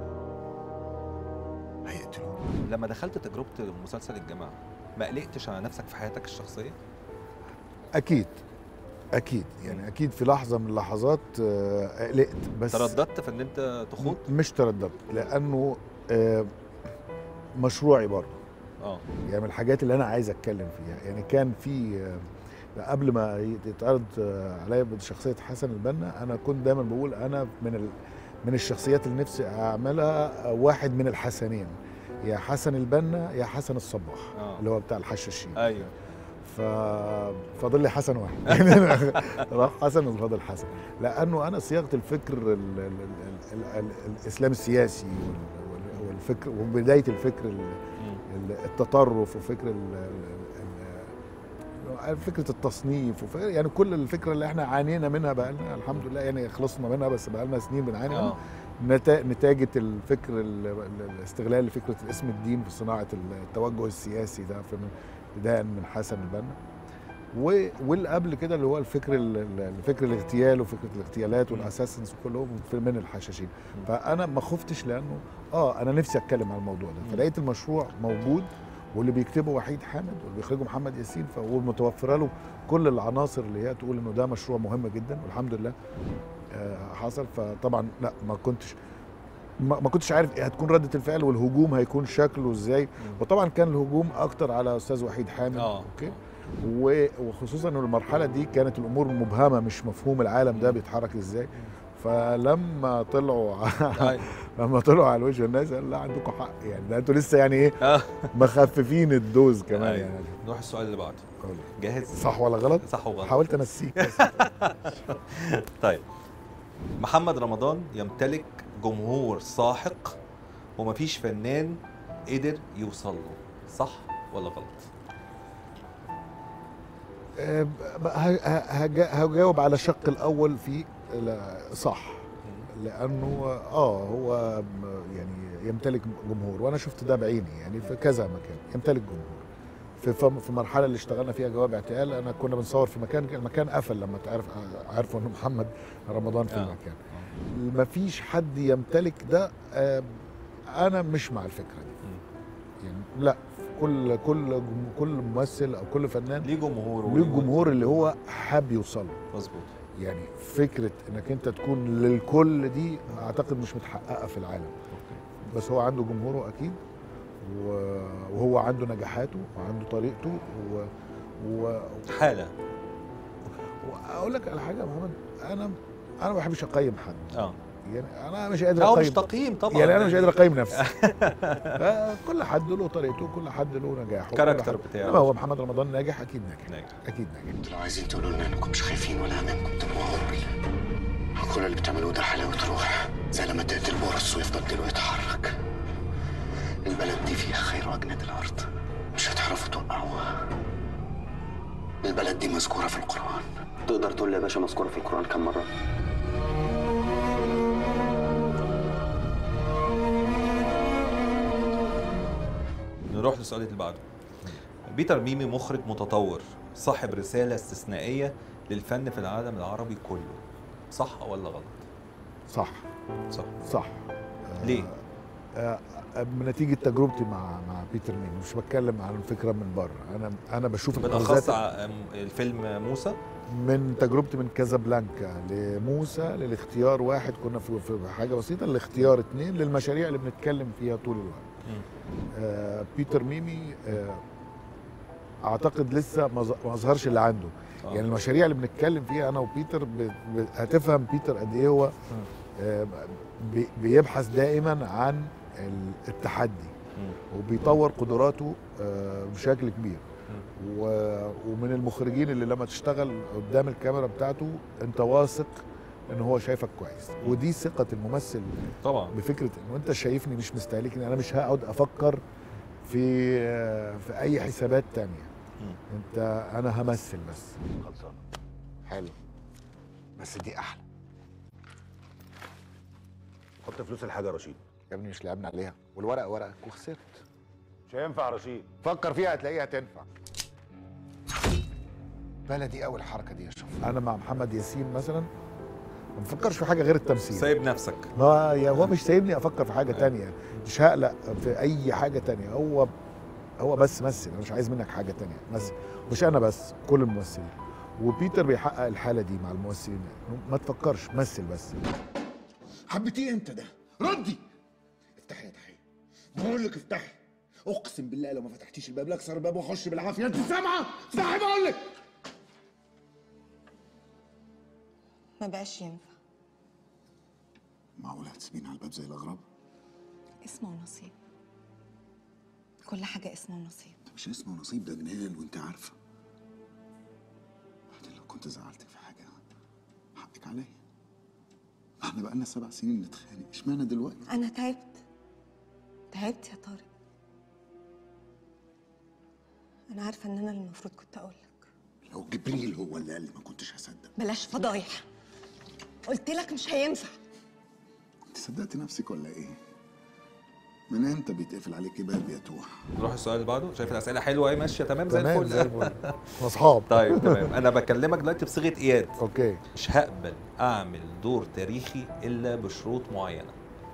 هيقتلوني
لما دخلت تجربه مسلسل الجامعه ما قلقتش على نفسك في حياتك الشخصيه
اكيد اكيد يعني اكيد في لحظه من اللحظات آه، قلقت بس
ترددت في ان انت تخوض
مش ترددت لانه آه، مشروعي برضه
اه
يعني من الحاجات اللي انا عايز اتكلم فيها يعني كان في آه، قبل ما يتعرض آه، عليا بشخصيه حسن البنا انا كنت دايما بقول انا من ال... من الشخصيات اللي نفسي اعملها آه، واحد من الحسنين يا حسن البنا يا حسن الصباح
آه.
اللي هو بتاع الحشاشين
ايوه
ف فاضل لي حسن واحد يعني أنا راح حسن وفاضل حسن لانه انا صياغه الفكر ال ال ال ال ال الاسلام السياسي وال- وال- والفكر وبدايه الفكر ال- ال- التطرف وفكر ال- ال- ال- فكره التصنيف وفكرة يعني كل الفكره اللي احنا عانينا منها بقى لنا الحمد لله يعني خلصنا منها بس بقى لنا سنين بنعاني منها
اه
نتا- نتاجه الفكر ال- ال- الاستغلال لفكره اسم الدين في صناعه التوجه السياسي ده في بدايه من حسن البنا و- واللي قبل كده اللي هو الفكر ال- ال- الفكر الاغتيال وفكره الاغتيالات والاساسنز كلهم في- من الحشاشين فانا ما خفتش لانه اه انا نفسي اتكلم عن الموضوع ده فلقيت المشروع موجود واللي بيكتبه وحيد حامد واللي بيخرجه محمد ياسين فهو متوفره له كل العناصر اللي هي تقول انه ده مشروع مهم جدا والحمد لله آه، حصل فطبعا لا ما كنتش ما ما كنتش عارف ايه هتكون رده الفعل والهجوم هيكون شكله ازاي وطبعا كان الهجوم اكتر على استاذ وحيد حامد
اه
اوكي و- وخصوصا ان المرحله دي كانت الامور مبهمه مش مفهوم العالم ده بيتحرك ازاي فلما طلعوا
أيوة.
لما طلعوا على وجه الناس قال لا عندكم حق يعني ده انتوا لسه يعني ايه
آه.
مخففين الدوز كمان
أيوة.
يعني
نروح السؤال اللي بعده جاهز
صح ولا غلط؟
صح وغلط
حاولت انسيك بس
طيب محمد رمضان يمتلك جمهور ساحق ومفيش فنان قدر يوصل له صح ولا غلط
آه، ب- ه- ه- هجا- هجاوب على الشق الاول في لا، صح لانه اه هو م- يعني يمتلك جمهور وانا شفت ده بعيني يعني في كذا مكان يمتلك جمهور في فم- في المرحله اللي اشتغلنا فيها جواب اعتقال انا كنا بنصور في مكان كان المكان قفل لما تعرف عرفوا ان محمد رمضان في
آه.
المكان مفيش حد يمتلك ده آه، انا مش مع الفكره دي يعني لا كل كل جم- كل ممثل او كل فنان
ليه جمهور
ليه الجمهور اللي هو حاب يوصل له
مظبوط
يعني فكره انك انت تكون للكل دي اعتقد مش متحققه في العالم بس هو عنده جمهوره اكيد و- وهو عنده نجاحاته وعنده طريقته و... و...
حاله
واقول لك على حاجه يا محمد انا انا ما بحبش اقيم حد
اه
يعني انا مش قادر
هو
اقيم
مش تقييم طبعا
يعني انا مش قادر اقيم نفسي كل حد له طريقته كل حد له نجاحه كل
كاركتر
حد-
بتاعه.
إنما هو محمد رمضان ناجح اكيد ناجح
ناجح
اكيد ناجح
انتوا لو عايزين تقولوا لنا انكم مش خايفين ولا امامكم تبقوا هبل كل اللي بتعملوه ده حلاوه روح زي لما تقتل برص ويفضل ديله يتحرك البلد دي فيها خير واجناد الارض مش هتعرفوا توقعوها البلد دي مذكورة في القرآن تقدر تقول لي يا باشا مذكورة في القرآن كم مرة؟
نروح للسؤال اللي بعده بيتر ميمي مخرج متطور صاحب رسالة استثنائية للفن في العالم العربي كله صح ولا غلط؟
صح
صح
صح
ليه؟
آه، آه، بنتيجه تجربتي مع مع بيتر مين مش بتكلم عن الفكره من بره انا انا بشوف
بالاخص
الإنجازات
ع- الفيلم موسى
من تجربتي من كازابلانكا لموسى للاختيار واحد كنا في في حاجه بسيطه لاختيار اثنين للمشاريع اللي بنتكلم فيها طول الوقت آه بيتر ميمي آه اعتقد لسه ما ظ- ما ظهرش اللي عنده
آه.
يعني المشاريع اللي بنتكلم فيها انا وبيتر ب... ب... هتفهم بيتر قد ايه هو آه بي... بيبحث دائما عن ال- التحدي وبيطور قدراته آه بشكل كبير و... ومن المخرجين اللي لما تشتغل قدام الكاميرا بتاعته انت واثق ان هو شايفك كويس ودي ثقه الممثل
طبعا
بفكره انه انت شايفني مش مستهلكني انا مش هقعد افكر في في اي حسابات تانية انت انا همثل بس
خلصانة حلو بس دي أحلى
حط فلوس الحاجه يا رشيد
يا ابني مش لعبنا عليها والورقه ورقك وخسرت
مش هينفع يا رشيد
فكر فيها هتلاقيها هتنفع
بلدي أول حركة دي يا شوف
انا مع محمد ياسين مثلا ما بفكرش في حاجه غير التمثيل
سايب نفسك
ما يا هو مش سايبني افكر في حاجه تانية مش هقلق في اي حاجه تانية هو هو بس مثل انا مش عايز منك حاجه تانية مثل مش انا بس كل الممثلين وبيتر بيحقق الحاله دي مع الممثلين ما تفكرش مثل بس
حبيتيه امتى ده؟ ردي افتحي يا تحية بقول لك افتحي اقسم بالله لو ما فتحتيش الباب لاكسر الباب واخش بالعافيه انت سامعه؟ افتحي بقول لك
ما بقاش ينفع
معقول هتسيبيني على الباب زي الاغراب؟
اسمه نصيب كل حاجة اسمه نصيب
ده مش اسمه نصيب ده جنان وانت عارفه بعدين لو كنت زعلتك في حاجه حقك عليا احنا بقالنا سبع سنين نتخانق اشمعنى دلوقتي؟
أنا تعبت تعبت يا طارق أنا عارفة إن أنا اللي المفروض كنت أقول لك
لو جبريل هو اللي قال لي ما كنتش هصدق
بلاش فضايح قلت لك مش هينفع
انت صدقتي نفسك ولا ايه؟ من امتى بيتقفل عليكي باب يا توح؟
نروح السؤال اللي بعده شايف الاسئله حلوه اهي ماشيه تمام زي
تمام
الفل
زي الفل. واصحاب
طيب تمام انا بكلمك دلوقتي بصيغه اياد
اوكي
مش هقبل اعمل دور تاريخي الا بشروط معينه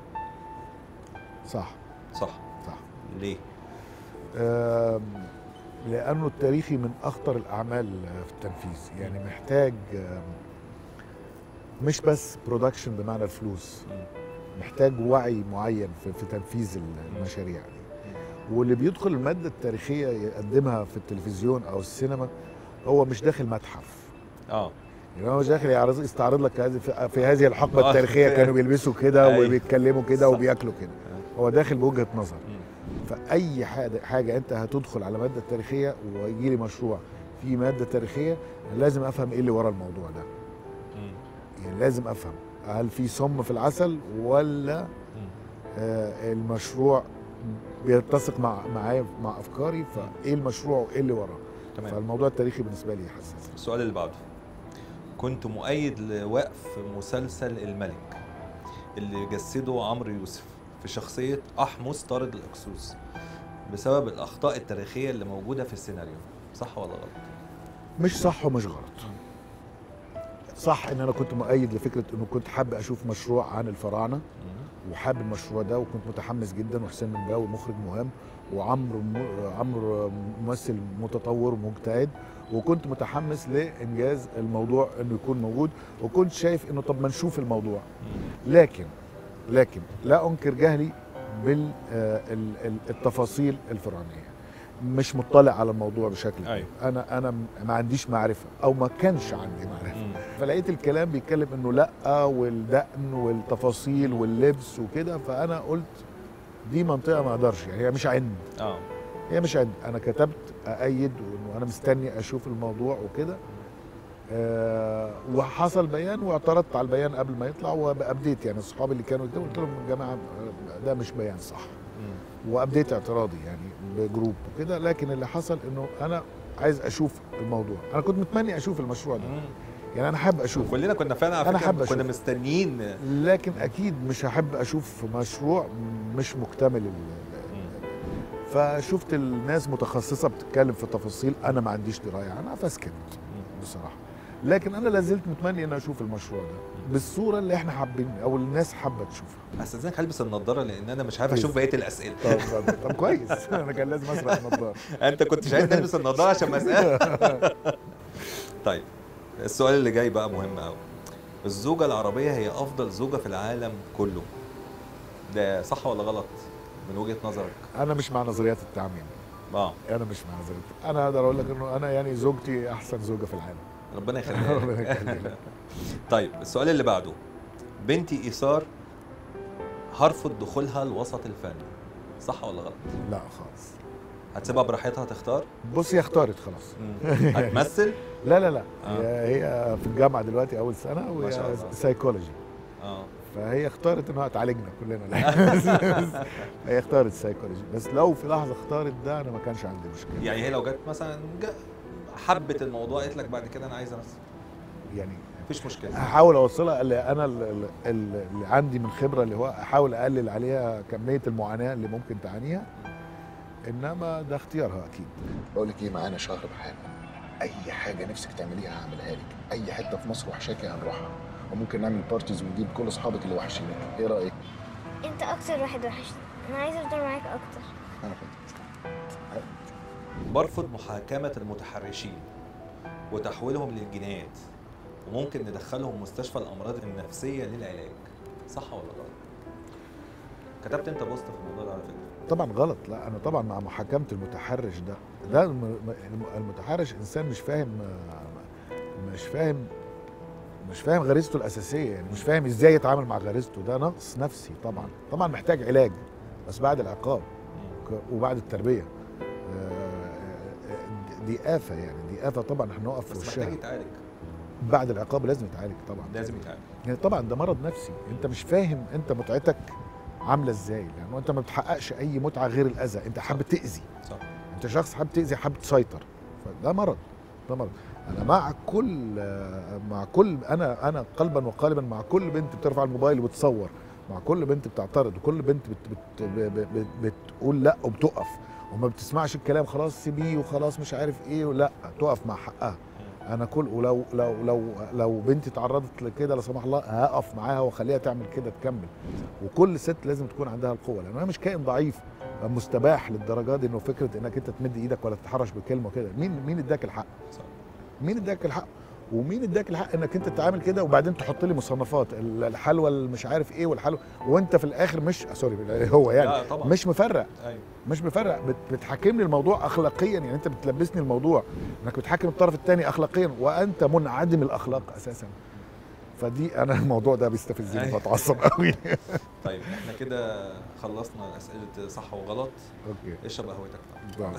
صح
صح
صح
ليه
آم، لانه التاريخي من اخطر الاعمال في التنفيذ يعني محتاج آم، مش بس برودكشن بمعنى الفلوس محتاج وعي معين في, في تنفيذ المشاريع دي واللي بيدخل الماده التاريخيه يقدمها في التلفزيون او السينما هو مش داخل متحف
اه
يعني هو مش داخل يعرض يستعرض لك هذه في- في هذه الحقبه
آه.
التاريخيه كانوا بيلبسوا كده
أيوة.
وبيتكلموا كده
صح.
وبياكلوا كده هو داخل بوجهه نظر فاي حاجه حاجه انت هتدخل على ماده تاريخيه ويجي لي مشروع في ماده تاريخيه لازم افهم ايه اللي ورا الموضوع ده يعني لازم افهم هل في سم في العسل ولا آه المشروع بيتسق مع معايا مع افكاري فايه المشروع وايه اللي وراه
تمام.
فالموضوع التاريخي بالنسبه لي حساس
السؤال اللي بعده كنت مؤيد لوقف مسلسل الملك اللي جسده عمرو يوسف في شخصية أحمس طارد الأكسوس بسبب الأخطاء التاريخية اللي موجودة في السيناريو صح ولا غلط؟
مش صح ومش غلط صح ان انا كنت مؤيد لفكره انه كنت حابب اشوف مشروع عن الفراعنه وحابب المشروع ده وكنت متحمس جدا وحسين منباوي مخرج مهم وعمرو م... عمرو ممثل متطور ومجتهد وكنت متحمس لانجاز الموضوع انه يكون موجود وكنت شايف انه طب ما نشوف الموضوع لكن لكن لا انكر جهلي بالتفاصيل الفرعونيه مش مطلع على الموضوع بشكل
أيوة.
انا انا ما عنديش معرفه او ما كانش عندي معرفه فلقيت الكلام بيتكلم انه لا والدقن والتفاصيل واللبس وكده فانا قلت دي منطقه ما اقدرش يعني هي مش عند
اه
هي مش عند انا كتبت اأيد وانه انا مستني اشوف الموضوع وكده آه وحصل بيان واعترضت على البيان قبل ما يطلع وابديت يعني اصحابي اللي كانوا قدامي قلت لهم يا جماعه ده مش بيان صح وابديت اعتراضي يعني بجروب وكده لكن اللي حصل انه انا عايز اشوف الموضوع انا كنت متمني اشوف المشروع ده يعني انا حابب اشوف
كلنا كنا فعلا على
أنا
فكرة
حابب
كنا
أشوف.
مستنيين
لكن اكيد مش هحب اشوف مشروع مش مكتمل ال- فشفت الناس متخصصه بتتكلم في تفاصيل انا ما عنديش درايه عنها فسكت بصراحه لكن انا لازلت متمني ان اشوف المشروع ده بالصوره اللي احنا حابين او الناس حابه تشوفها
استاذنك هلبس النضاره لان انا مش عارف
بليز.
اشوف بقيه الاسئله
طب طب, طب كويس انا كان لازم اسرق النضاره
انت كنتش عايز تلبس النضاره عشان ما اسال طيب السؤال اللي جاي بقى مهم قوي الزوجه العربيه هي افضل زوجه في العالم كله ده صح ولا غلط من وجهه نظرك
انا مش مع نظريات التعميم
اه
انا مش مع نظريات انا اقدر اقول لك انه انا يعني زوجتي احسن زوجه في العالم
ربنا يخليها لك.
ربنا يخليك.
طيب السؤال اللي بعده بنتي ايثار هرفض دخولها الوسط الفني صح ولا غلط
لا خالص
هتسيبها براحتها تختار
بص هي اختارت خلاص
هتمثل
لا لا لا
آه.
هي, هي في الجامعه دلوقتي اول سنه
ما
وهي
شاء الله.
سايكولوجي
اه
فهي اختارت انها تعالجنا كلنا لا هي اختارت السايكولوجي بس لو في لحظه اختارت ده انا ما كانش عندي مشكله
يعني هي لو جت مثلا جا- حبت الموضوع قالت لك بعد كده انا عايزه امثل
يعني
مفيش مشكله
هحاول اوصلها اللي انا ال- ال- ال- اللي عندي من خبره اللي هو احاول اقلل عليها كميه المعاناه اللي ممكن تعانيها انما ده اختيارها اكيد
بقول لك ايه معانا شهر بحاله اي حاجه نفسك تعمليها هعملها لك اي حته في مصر وحشاكي هنروحها وممكن نعمل بارتيز ونجيب كل اصحابك اللي وحشينك ايه رايك
انت اكتر واحد وحشني انا عايزه افضل معاك اكتر
انا فاهم
برفض محاكمه المتحرشين وتحويلهم للجنايات وممكن ندخلهم مستشفى الامراض النفسيه للعلاج صح ولا غلط كتبت انت بوست في الموضوع ده على فكره
طبعا غلط لا انا طبعا مع محاكمه المتحرش ده ده الم- الم- المتحرش انسان مش فاهم مش فاهم مش فاهم غريزته الاساسيه يعني مش فاهم ازاي يتعامل مع غريزته ده نقص نفسي طبعا طبعا محتاج علاج بس بعد العقاب ك- وبعد التربيه آه، دي آفة يعني دي آفة طبعا احنا نقف في
بس
وشها
محتاج يتعالج
بعد العقاب لازم يتعالج طبعا
لازم يتعالج
يعني طبعا ده مرض نفسي انت مش فاهم انت متعتك عامله ازاي لانه انت ما بتحققش اي متعه غير الاذى انت حابب تاذي
صح
انت شخص حابب تاذي حابب تسيطر فده مرض ده مرض انا مع كل مع كل انا انا قلبا وقالبا مع كل بنت بترفع الموبايل وبتصور مع كل بنت بتعترض وكل بنت بت بت ب- ب- بت بتقول لا وبتقف وما بتسمعش الكلام خلاص سيبيه وخلاص مش عارف ايه ولا تقف مع حقها انا كل ولو لو لو لو بنتي تعرضت لكده لا سمح الله هقف معاها واخليها تعمل كده تكمل وكل ست لازم تكون عندها القوه لان انا مش كائن ضعيف مستباح للدرجه دي انه فكره انك انت تمد ايدك ولا تتحرش بكلمه كده مين مين اداك الحق مين اداك الحق ومين اداك الحق انك انت تعمل كده وبعدين تحط لي مصنفات ال- الحلوى اللي مش عارف ايه والحلوى وانت في الاخر مش سوري هو يعني
لا طبعا.
مش مفرق
ايوه
مش مفرق بت- بتحاكمني الموضوع اخلاقيا يعني انت بتلبسني الموضوع انك بتحاكم الطرف الثاني اخلاقيا وانت منعدم الاخلاق اساسا فدي انا الموضوع ده بيستفزني
أيوة.
بتعصب قوي
طيب احنا كده خلصنا اسئله صح وغلط
اوكي
اشرب قهوتك
طبعا.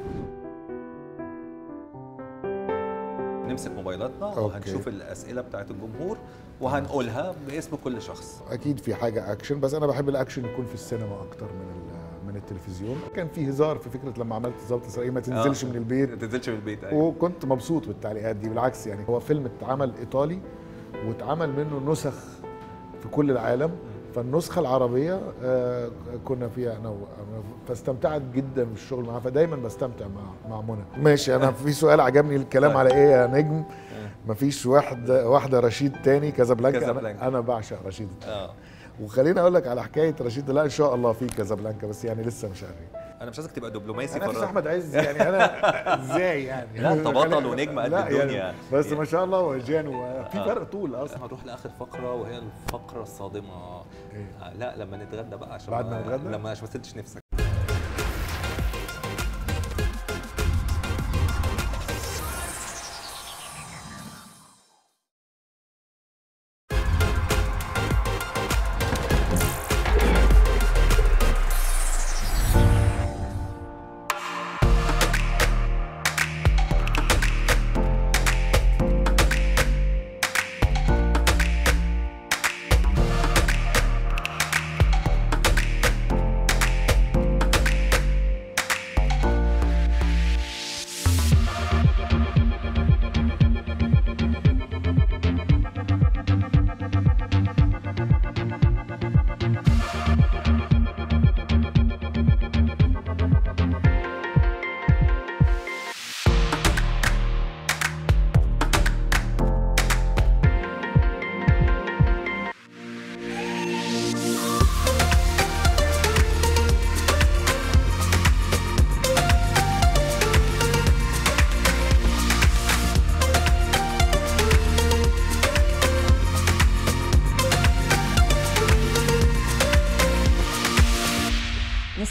نمسك موبايلاتنا
أوكي.
وهنشوف الاسئله بتاعت الجمهور وهنقولها باسم كل شخص
اكيد في حاجه اكشن بس انا بحب الاكشن يكون في السينما اكتر من ال- من التلفزيون كان في هزار في فكره لما عملت ظابط اسرائيل ما تنزلش
آه.
من البيت
ما تنزلش من البيت ايوه
وكنت مبسوط بالتعليقات دي بالعكس يعني هو فيلم اتعمل ايطالي واتعمل منه نسخ في كل العالم فالنسخه العربيه آه، كنا فيها انا و- أنا فاستمتعت جدا بالشغل معاها فدايما بستمتع مع مع منى ماشي انا في سؤال عجبني الكلام على ايه يا نجم مفيش واحد واحده رشيد تاني كازابلانكا
كازابلانكا.
انا, أنا بعشق رشيد
اه
وخليني اقول لك على حكايه رشيد لا ان شاء الله في كازابلانكا بس يعني لسه مش عارف
انا مش عايزك تبقى دبلوماسي
انا
في
مش
الرد.
احمد عز يعني انا ازاي يعني
لا، أنت بطل ونجم قد
لا
الدنيا.
يعني بس ما شاء الله وجان وفي
آه.
فرق طول اصلا
هنروح لاخر فقره وهي الفقره الصادمه آه لا لما نتغدى بقى عشان
بعد ما نتغدى؟
لما عشان ما تسدش نفسك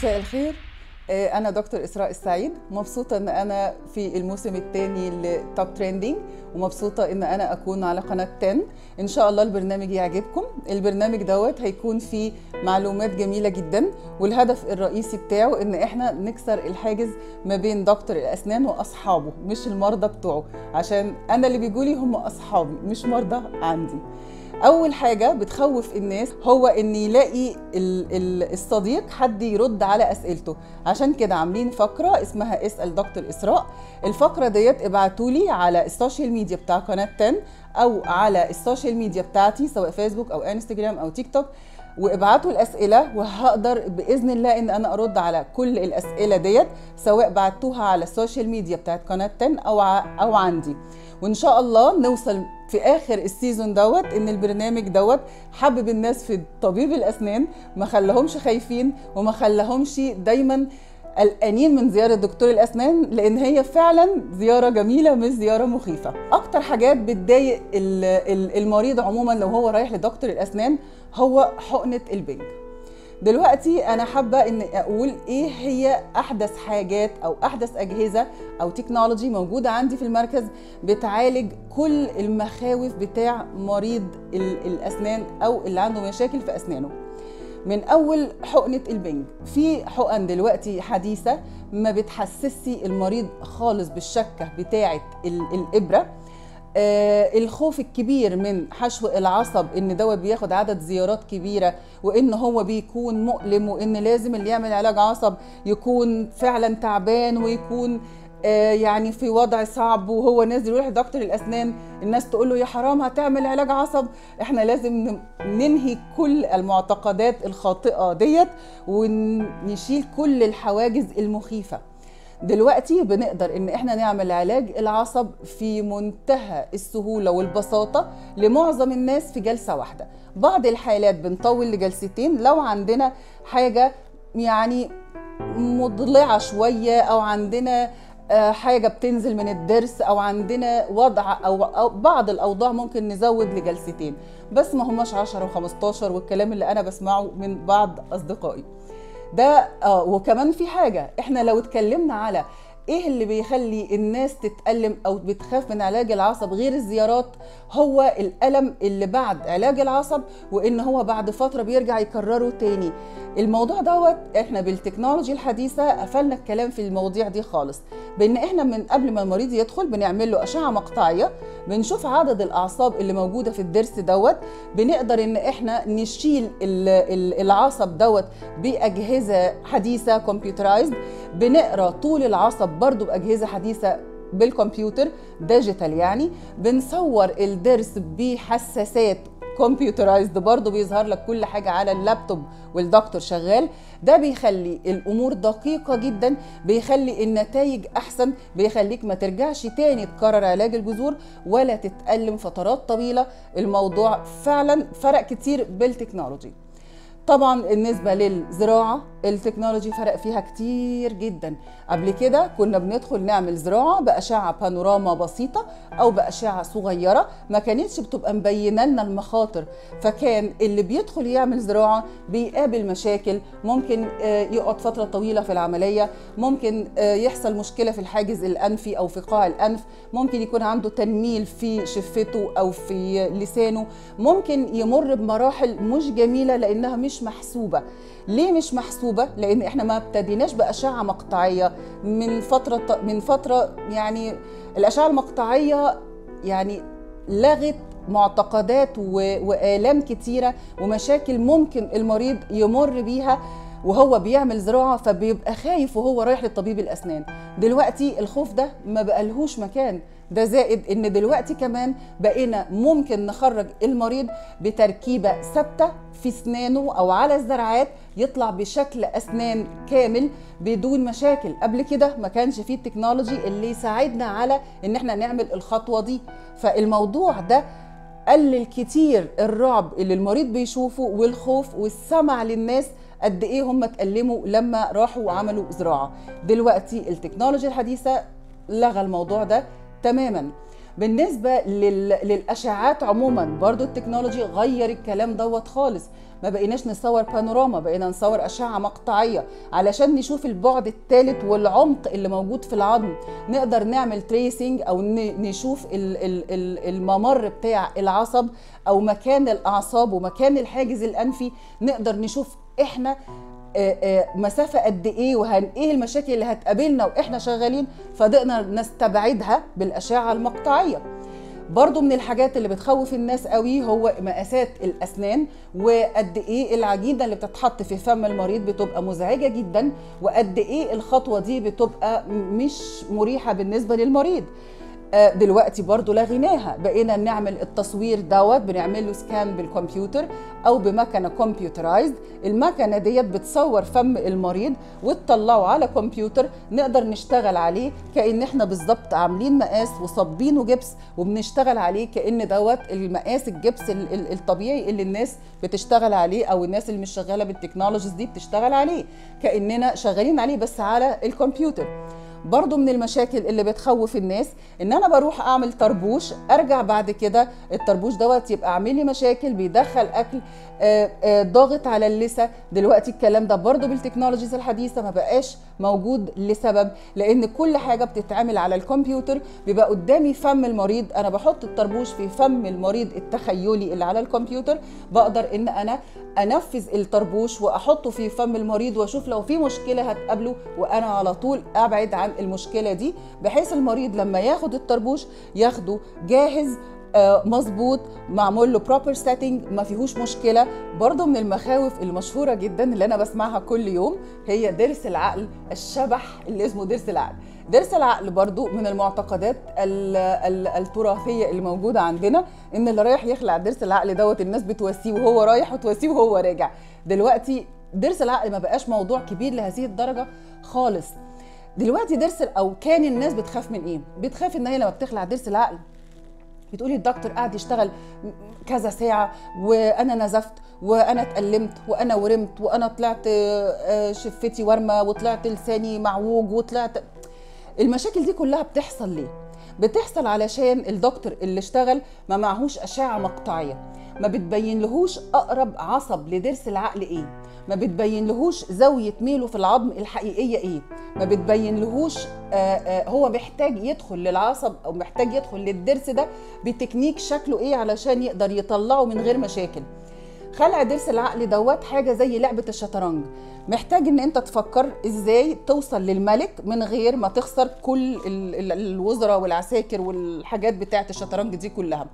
مساء الخير آه، أنا دكتور إسراء السعيد مبسوطة إن أنا في الموسم الثاني لتوب تريندينج ومبسوطة إن أنا أكون على قناة 10 إن شاء الله البرنامج يعجبكم البرنامج دوت هيكون فيه معلومات جميلة جدا والهدف الرئيسي بتاعه إن إحنا نكسر الحاجز ما بين دكتور الأسنان وأصحابه مش المرضى بتوعه عشان أنا اللي بيجولي هم أصحابي مش مرضى عندي اول حاجه بتخوف الناس هو ان يلاقي ال- ال- الصديق حد يرد على اسئلته عشان كده عاملين فقره اسمها اسال دكتور اسراء الفقره ديت ابعتوا لي على السوشيال ميديا بتاع قناه 10 او على السوشيال ميديا بتاعتي سواء فيسبوك او انستجرام او تيك توك وابعتوا الاسئله وهقدر باذن الله ان انا ارد على كل الاسئله ديت سواء بعتوها على السوشيال ميديا بتاعت قناه 10 او ع- او عندي وان شاء الله نوصل في اخر السيزون دوت ان البرنامج دوت حبب الناس في طبيب الاسنان ما خلاهمش خايفين وما خلاهمش دايما قلقانين من زياره دكتور الاسنان لان هي فعلا زياره جميله مش زياره مخيفه اكتر حاجات بتضايق ال- ال- المريض عموما لو هو رايح لدكتور الاسنان هو حقنه البنج دلوقتي انا حابه ان اقول ايه هي احدث حاجات او احدث اجهزه او تكنولوجي موجوده عندي في المركز بتعالج كل المخاوف بتاع مريض ال- الاسنان او اللي عنده مشاكل في اسنانه من اول حقنه البنج في حقن دلوقتي حديثه ما بتحسسش المريض خالص بالشكه بتاعه ال- الابره آه الخوف الكبير من حشو العصب ان دوت بياخد عدد زيارات كبيره وان هو بيكون مؤلم وان لازم اللي يعمل علاج عصب يكون فعلا تعبان ويكون آه يعني في وضع صعب وهو نازل يروح لدكتور الاسنان الناس تقول له يا حرام هتعمل علاج عصب احنا لازم ن- ننهي كل المعتقدات الخاطئه ديت ونشيل كل الحواجز المخيفه دلوقتي بنقدر ان احنا نعمل علاج العصب في منتهى السهوله والبساطه لمعظم الناس في جلسه واحده بعض الحالات بنطول لجلستين لو عندنا حاجه يعني مضلعه شويه او عندنا آه، حاجه بتنزل من الضرس او عندنا وضع او, أو بعض الاوضاع ممكن نزود لجلستين بس ما هماش 10 و15 والكلام اللي انا بسمعه من بعض اصدقائي ده اه وكمان في حاجه احنا لو اتكلمنا على ايه اللي بيخلي الناس تتألم او بتخاف من علاج العصب غير الزيارات هو الألم اللي بعد علاج العصب وان هو بعد فترة بيرجع يكرره تاني الموضوع دوت احنا بالتكنولوجي الحديثة قفلنا الكلام في المواضيع دي خالص بان احنا من قبل ما المريض يدخل بنعمل له اشعة مقطعية بنشوف عدد الاعصاب اللي موجودة في الضرس دوت بنقدر ان احنا نشيل ال- ال- العصب دوت باجهزة حديثة كمبيوترايزد بنقرا طول العصب برضو باجهزة حديثة بالكمبيوتر ديجيتال يعني بنصور الضرس بحساسات كمبيوترايزد برضه بيظهر لك كل حاجه على اللابتوب والدكتور شغال ده بيخلي الامور دقيقه جدا بيخلي النتائج احسن بيخليك ما ترجعش تاني تكرر علاج الجذور ولا تتالم فترات طويله الموضوع فعلا فرق كتير بالتكنولوجي طبعا بالنسبة للزراعة التكنولوجي فرق فيها كتير جدا قبل كده كنا بندخل نعمل زراعة بأشعة بانوراما بسيطة أو بأشعة صغيرة ما كانتش بتبقى مبينة لنا المخاطر فكان اللي بيدخل يعمل زراعة بيقابل مشاكل ممكن آه، يقعد فترة طويلة في العملية ممكن آه، يحصل مشكلة في الحاجز الأنفي أو في قاع الأنف ممكن يكون عنده تنميل في شفته أو في لسانه ممكن يمر بمراحل مش جميلة لأنها مش محسوبة ليه مش محسوبة؟ لأن احنا ما ابتديناش بأشعة مقطعية من فترة من فترة يعني الأشعة المقطعية يعني لغت معتقدات و- وآلام كتيرة ومشاكل ممكن المريض يمر بيها وهو بيعمل زراعة فبيبقى خايف وهو رايح لطبيب الأسنان دلوقتي الخوف ده ما بقالهوش مكان ده زائد ان دلوقتي كمان بقينا ممكن نخرج المريض بتركيبة ثابتة في اسنانه او على الزرعات يطلع بشكل اسنان كامل بدون مشاكل قبل كده ما كانش فيه التكنولوجي اللي يساعدنا على ان احنا نعمل الخطوة دي فالموضوع ده قلل كتير الرعب اللي المريض بيشوفه والخوف والسمع للناس قد ايه هم اتألموا لما راحوا وعملوا زراعة دلوقتي التكنولوجيا الحديثة لغى الموضوع ده تماما بالنسبه لل... للاشعاعات عموما برضو التكنولوجي غير الكلام دوت خالص ما بقيناش نصور بانوراما بقينا نصور اشعه مقطعيه علشان نشوف البعد الثالث والعمق اللي موجود في العظم نقدر نعمل تريسنج او ن- نشوف ال- ال- ال- الممر بتاع العصب او مكان الاعصاب ومكان الحاجز الانفي نقدر نشوف احنا آه، آه، مسافه قد ايه وهن ايه المشاكل اللي هتقابلنا واحنا شغالين فقدرنا نستبعدها بالاشعه المقطعيه برضو من الحاجات اللي بتخوف الناس قوي هو مقاسات الاسنان وقد ايه العجينه اللي بتتحط في فم المريض بتبقى مزعجه جدا وقد ايه الخطوه دي بتبقى مش مريحه بالنسبه للمريض آه، دلوقتي برضو لغيناها بقينا نعمل التصوير دوت بنعمل له سكان بالكمبيوتر او بمكنه كمبيوترايزد المكنه ديت بتصور فم المريض وتطلعه على كمبيوتر نقدر نشتغل عليه كان احنا بالظبط عاملين مقاس وصابينه جبس وبنشتغل عليه كان دوت المقاس الجبس ال- ال- الطبيعي اللي الناس بتشتغل عليه او الناس اللي مش شغاله بالتكنولوجيز دي بتشتغل عليه كاننا شغالين عليه بس على الكمبيوتر برضو من المشاكل اللي بتخوف الناس ان انا بروح اعمل طربوش ارجع بعد كده الطربوش دوت يبقى عامل لي مشاكل بيدخل اكل آه، آه، ضاغط على اللثه دلوقتي الكلام ده برضو بالتكنولوجيز الحديثه ما بقاش موجود لسبب لان كل حاجه بتتعمل على الكمبيوتر بيبقى قدامي فم المريض انا بحط الطربوش في فم المريض التخيلي اللي على الكمبيوتر بقدر ان انا انفذ الطربوش واحطه في فم المريض واشوف لو في مشكله هتقابله وانا على طول ابعد عن المشكله دي بحيث المريض لما ياخد الطربوش ياخده جاهز آه، مظبوط معمول له بروبر سيتنج ما فيهوش مشكله برضه من المخاوف المشهوره جدا اللي انا بسمعها كل يوم هي ضرس العقل الشبح اللي اسمه ضرس العقل ضرس العقل برضو من المعتقدات ال- ال- التراثيه اللي موجوده عندنا ان اللي رايح يخلع ضرس العقل دوت الناس بتواسيه وهو رايح وتواسيه وهو راجع دلوقتي ضرس العقل ما بقاش موضوع كبير لهذه الدرجه خالص دلوقتي ضرس او كان الناس بتخاف من ايه بتخاف ان هي لما بتخلع ضرس العقل بتقولي الدكتور قاعد يشتغل كذا ساعة وأنا نزفت وأنا اتألمت وأنا ورمت وأنا طلعت آه، شفتي ورمة وطلعت لساني معوج وطلعت المشاكل دي كلها بتحصل ليه؟ بتحصل علشان الدكتور اللي اشتغل ما معهوش أشعة مقطعية ما بتبين لهوش أقرب عصب لضرس العقل إيه ما بتبين لهوش زاوية ميله في العظم الحقيقية إيه ما بتبين لهوش آه، آه، هو محتاج يدخل للعصب أو محتاج يدخل للضرس ده بتكنيك شكله إيه علشان يقدر يطلعه من غير مشاكل خلع ضرس العقل دوت حاجه زي لعبه الشطرنج محتاج ان انت تفكر ازاي توصل للملك من غير ما تخسر كل ال- ال- الوزراء والعساكر والحاجات بتاعه الشطرنج دي كلها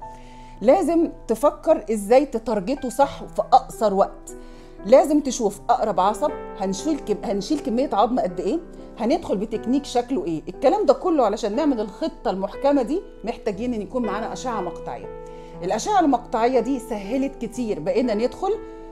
لازم تفكر ازاي تتارجته صح في اقصر وقت لازم تشوف اقرب عصب هنشيل كم... هنشيل كميه عظم قد ايه هندخل بتكنيك شكله ايه الكلام ده كله علشان نعمل الخطه المحكمه دي محتاجين ان يكون معانا اشعه مقطعيه الاشعه المقطعيه دي سهلت كتير بقينا ندخل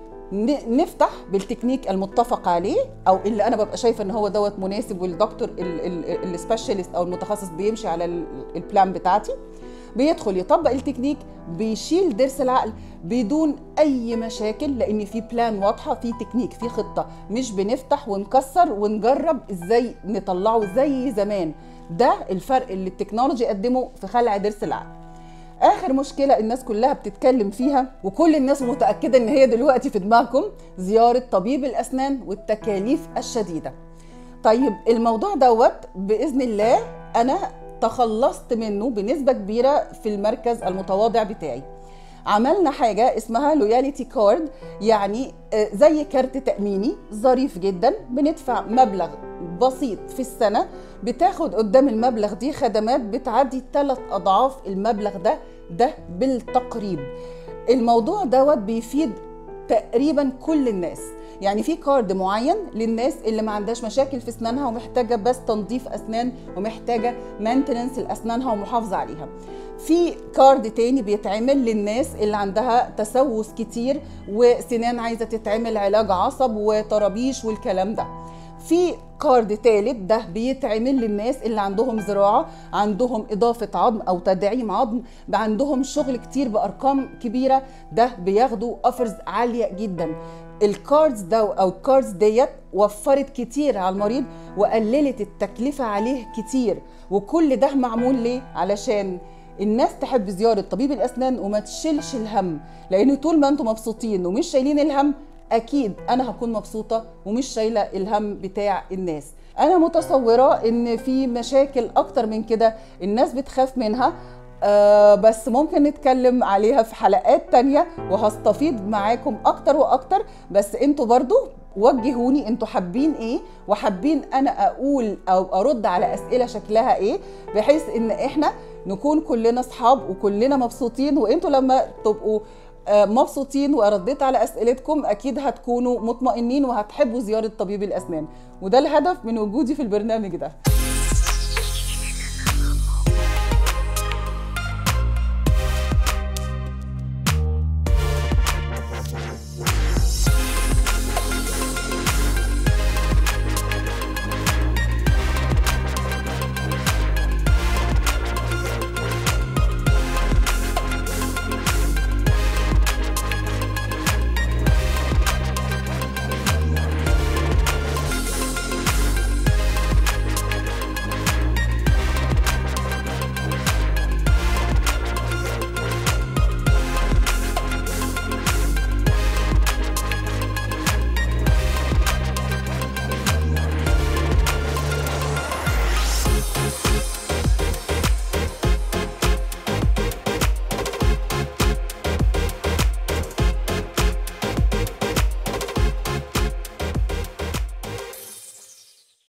ن- نفتح بالتكنيك المتفق عليه او اللي انا ببقى شايفه ان هو دوت مناسب والدكتور السبيشالست او المتخصص بيمشي على ال- البلان بتاعتي بيدخل يطبق التكنيك بيشيل ضرس العقل بدون اي مشاكل لان في بلان واضحه في تكنيك في خطه مش بنفتح ونكسر ونجرب ازاي نطلعه زي زمان ده الفرق اللي التكنولوجي قدمه في خلع ضرس العقل اخر مشكله الناس كلها بتتكلم فيها وكل الناس متاكده ان هي دلوقتي في دماغكم زياره طبيب الاسنان والتكاليف الشديده طيب الموضوع دوت باذن الله انا تخلصت منه بنسبه كبيره في المركز المتواضع بتاعي عملنا حاجه اسمها لوياليتي كارد يعني آه، زي كارت تاميني ظريف جدا بندفع مبلغ بسيط في السنه بتاخد قدام المبلغ دي خدمات بتعدي ثلاث اضعاف المبلغ ده ده بالتقريب الموضوع دوت بيفيد تقريبا كل الناس يعني في كارد معين للناس اللي ما عندهاش مشاكل في اسنانها ومحتاجه بس تنظيف اسنان ومحتاجه مينتننس لاسنانها ومحافظه عليها في كارد تاني بيتعمل للناس اللي عندها تسوس كتير وسنان عايزه تتعمل علاج عصب وطرابيش والكلام ده في كارد تالت ده بيتعمل للناس اللي عندهم زراعة عندهم إضافة عظم أو تدعيم عظم عندهم شغل كتير بأرقام كبيرة ده بياخدوا أوفرز عالية جدا الكاردز ده أو الكاردز ديت وفرت كتير على المريض وقللت التكلفة عليه كتير وكل ده معمول ليه؟ علشان الناس تحب زياره طبيب الاسنان وما تشيلش الهم لان طول ما انتم مبسوطين ومش شايلين الهم اكيد انا هكون مبسوطه ومش شايله الهم بتاع الناس انا متصوره ان في مشاكل اكتر من كده الناس بتخاف منها آه بس ممكن نتكلم عليها في حلقات تانية وهستفيض معاكم اكتر واكتر بس انتوا برضو وجهوني انتوا حابين ايه وحابين انا اقول او ارد على اسئله شكلها ايه بحيث ان احنا نكون كلنا اصحاب وكلنا مبسوطين وانتوا لما تبقوا آه، مبسوطين ورديت على اسئلتكم اكيد هتكونوا مطمئنين وهتحبوا زياره طبيب الاسنان وده الهدف من وجودي في البرنامج ده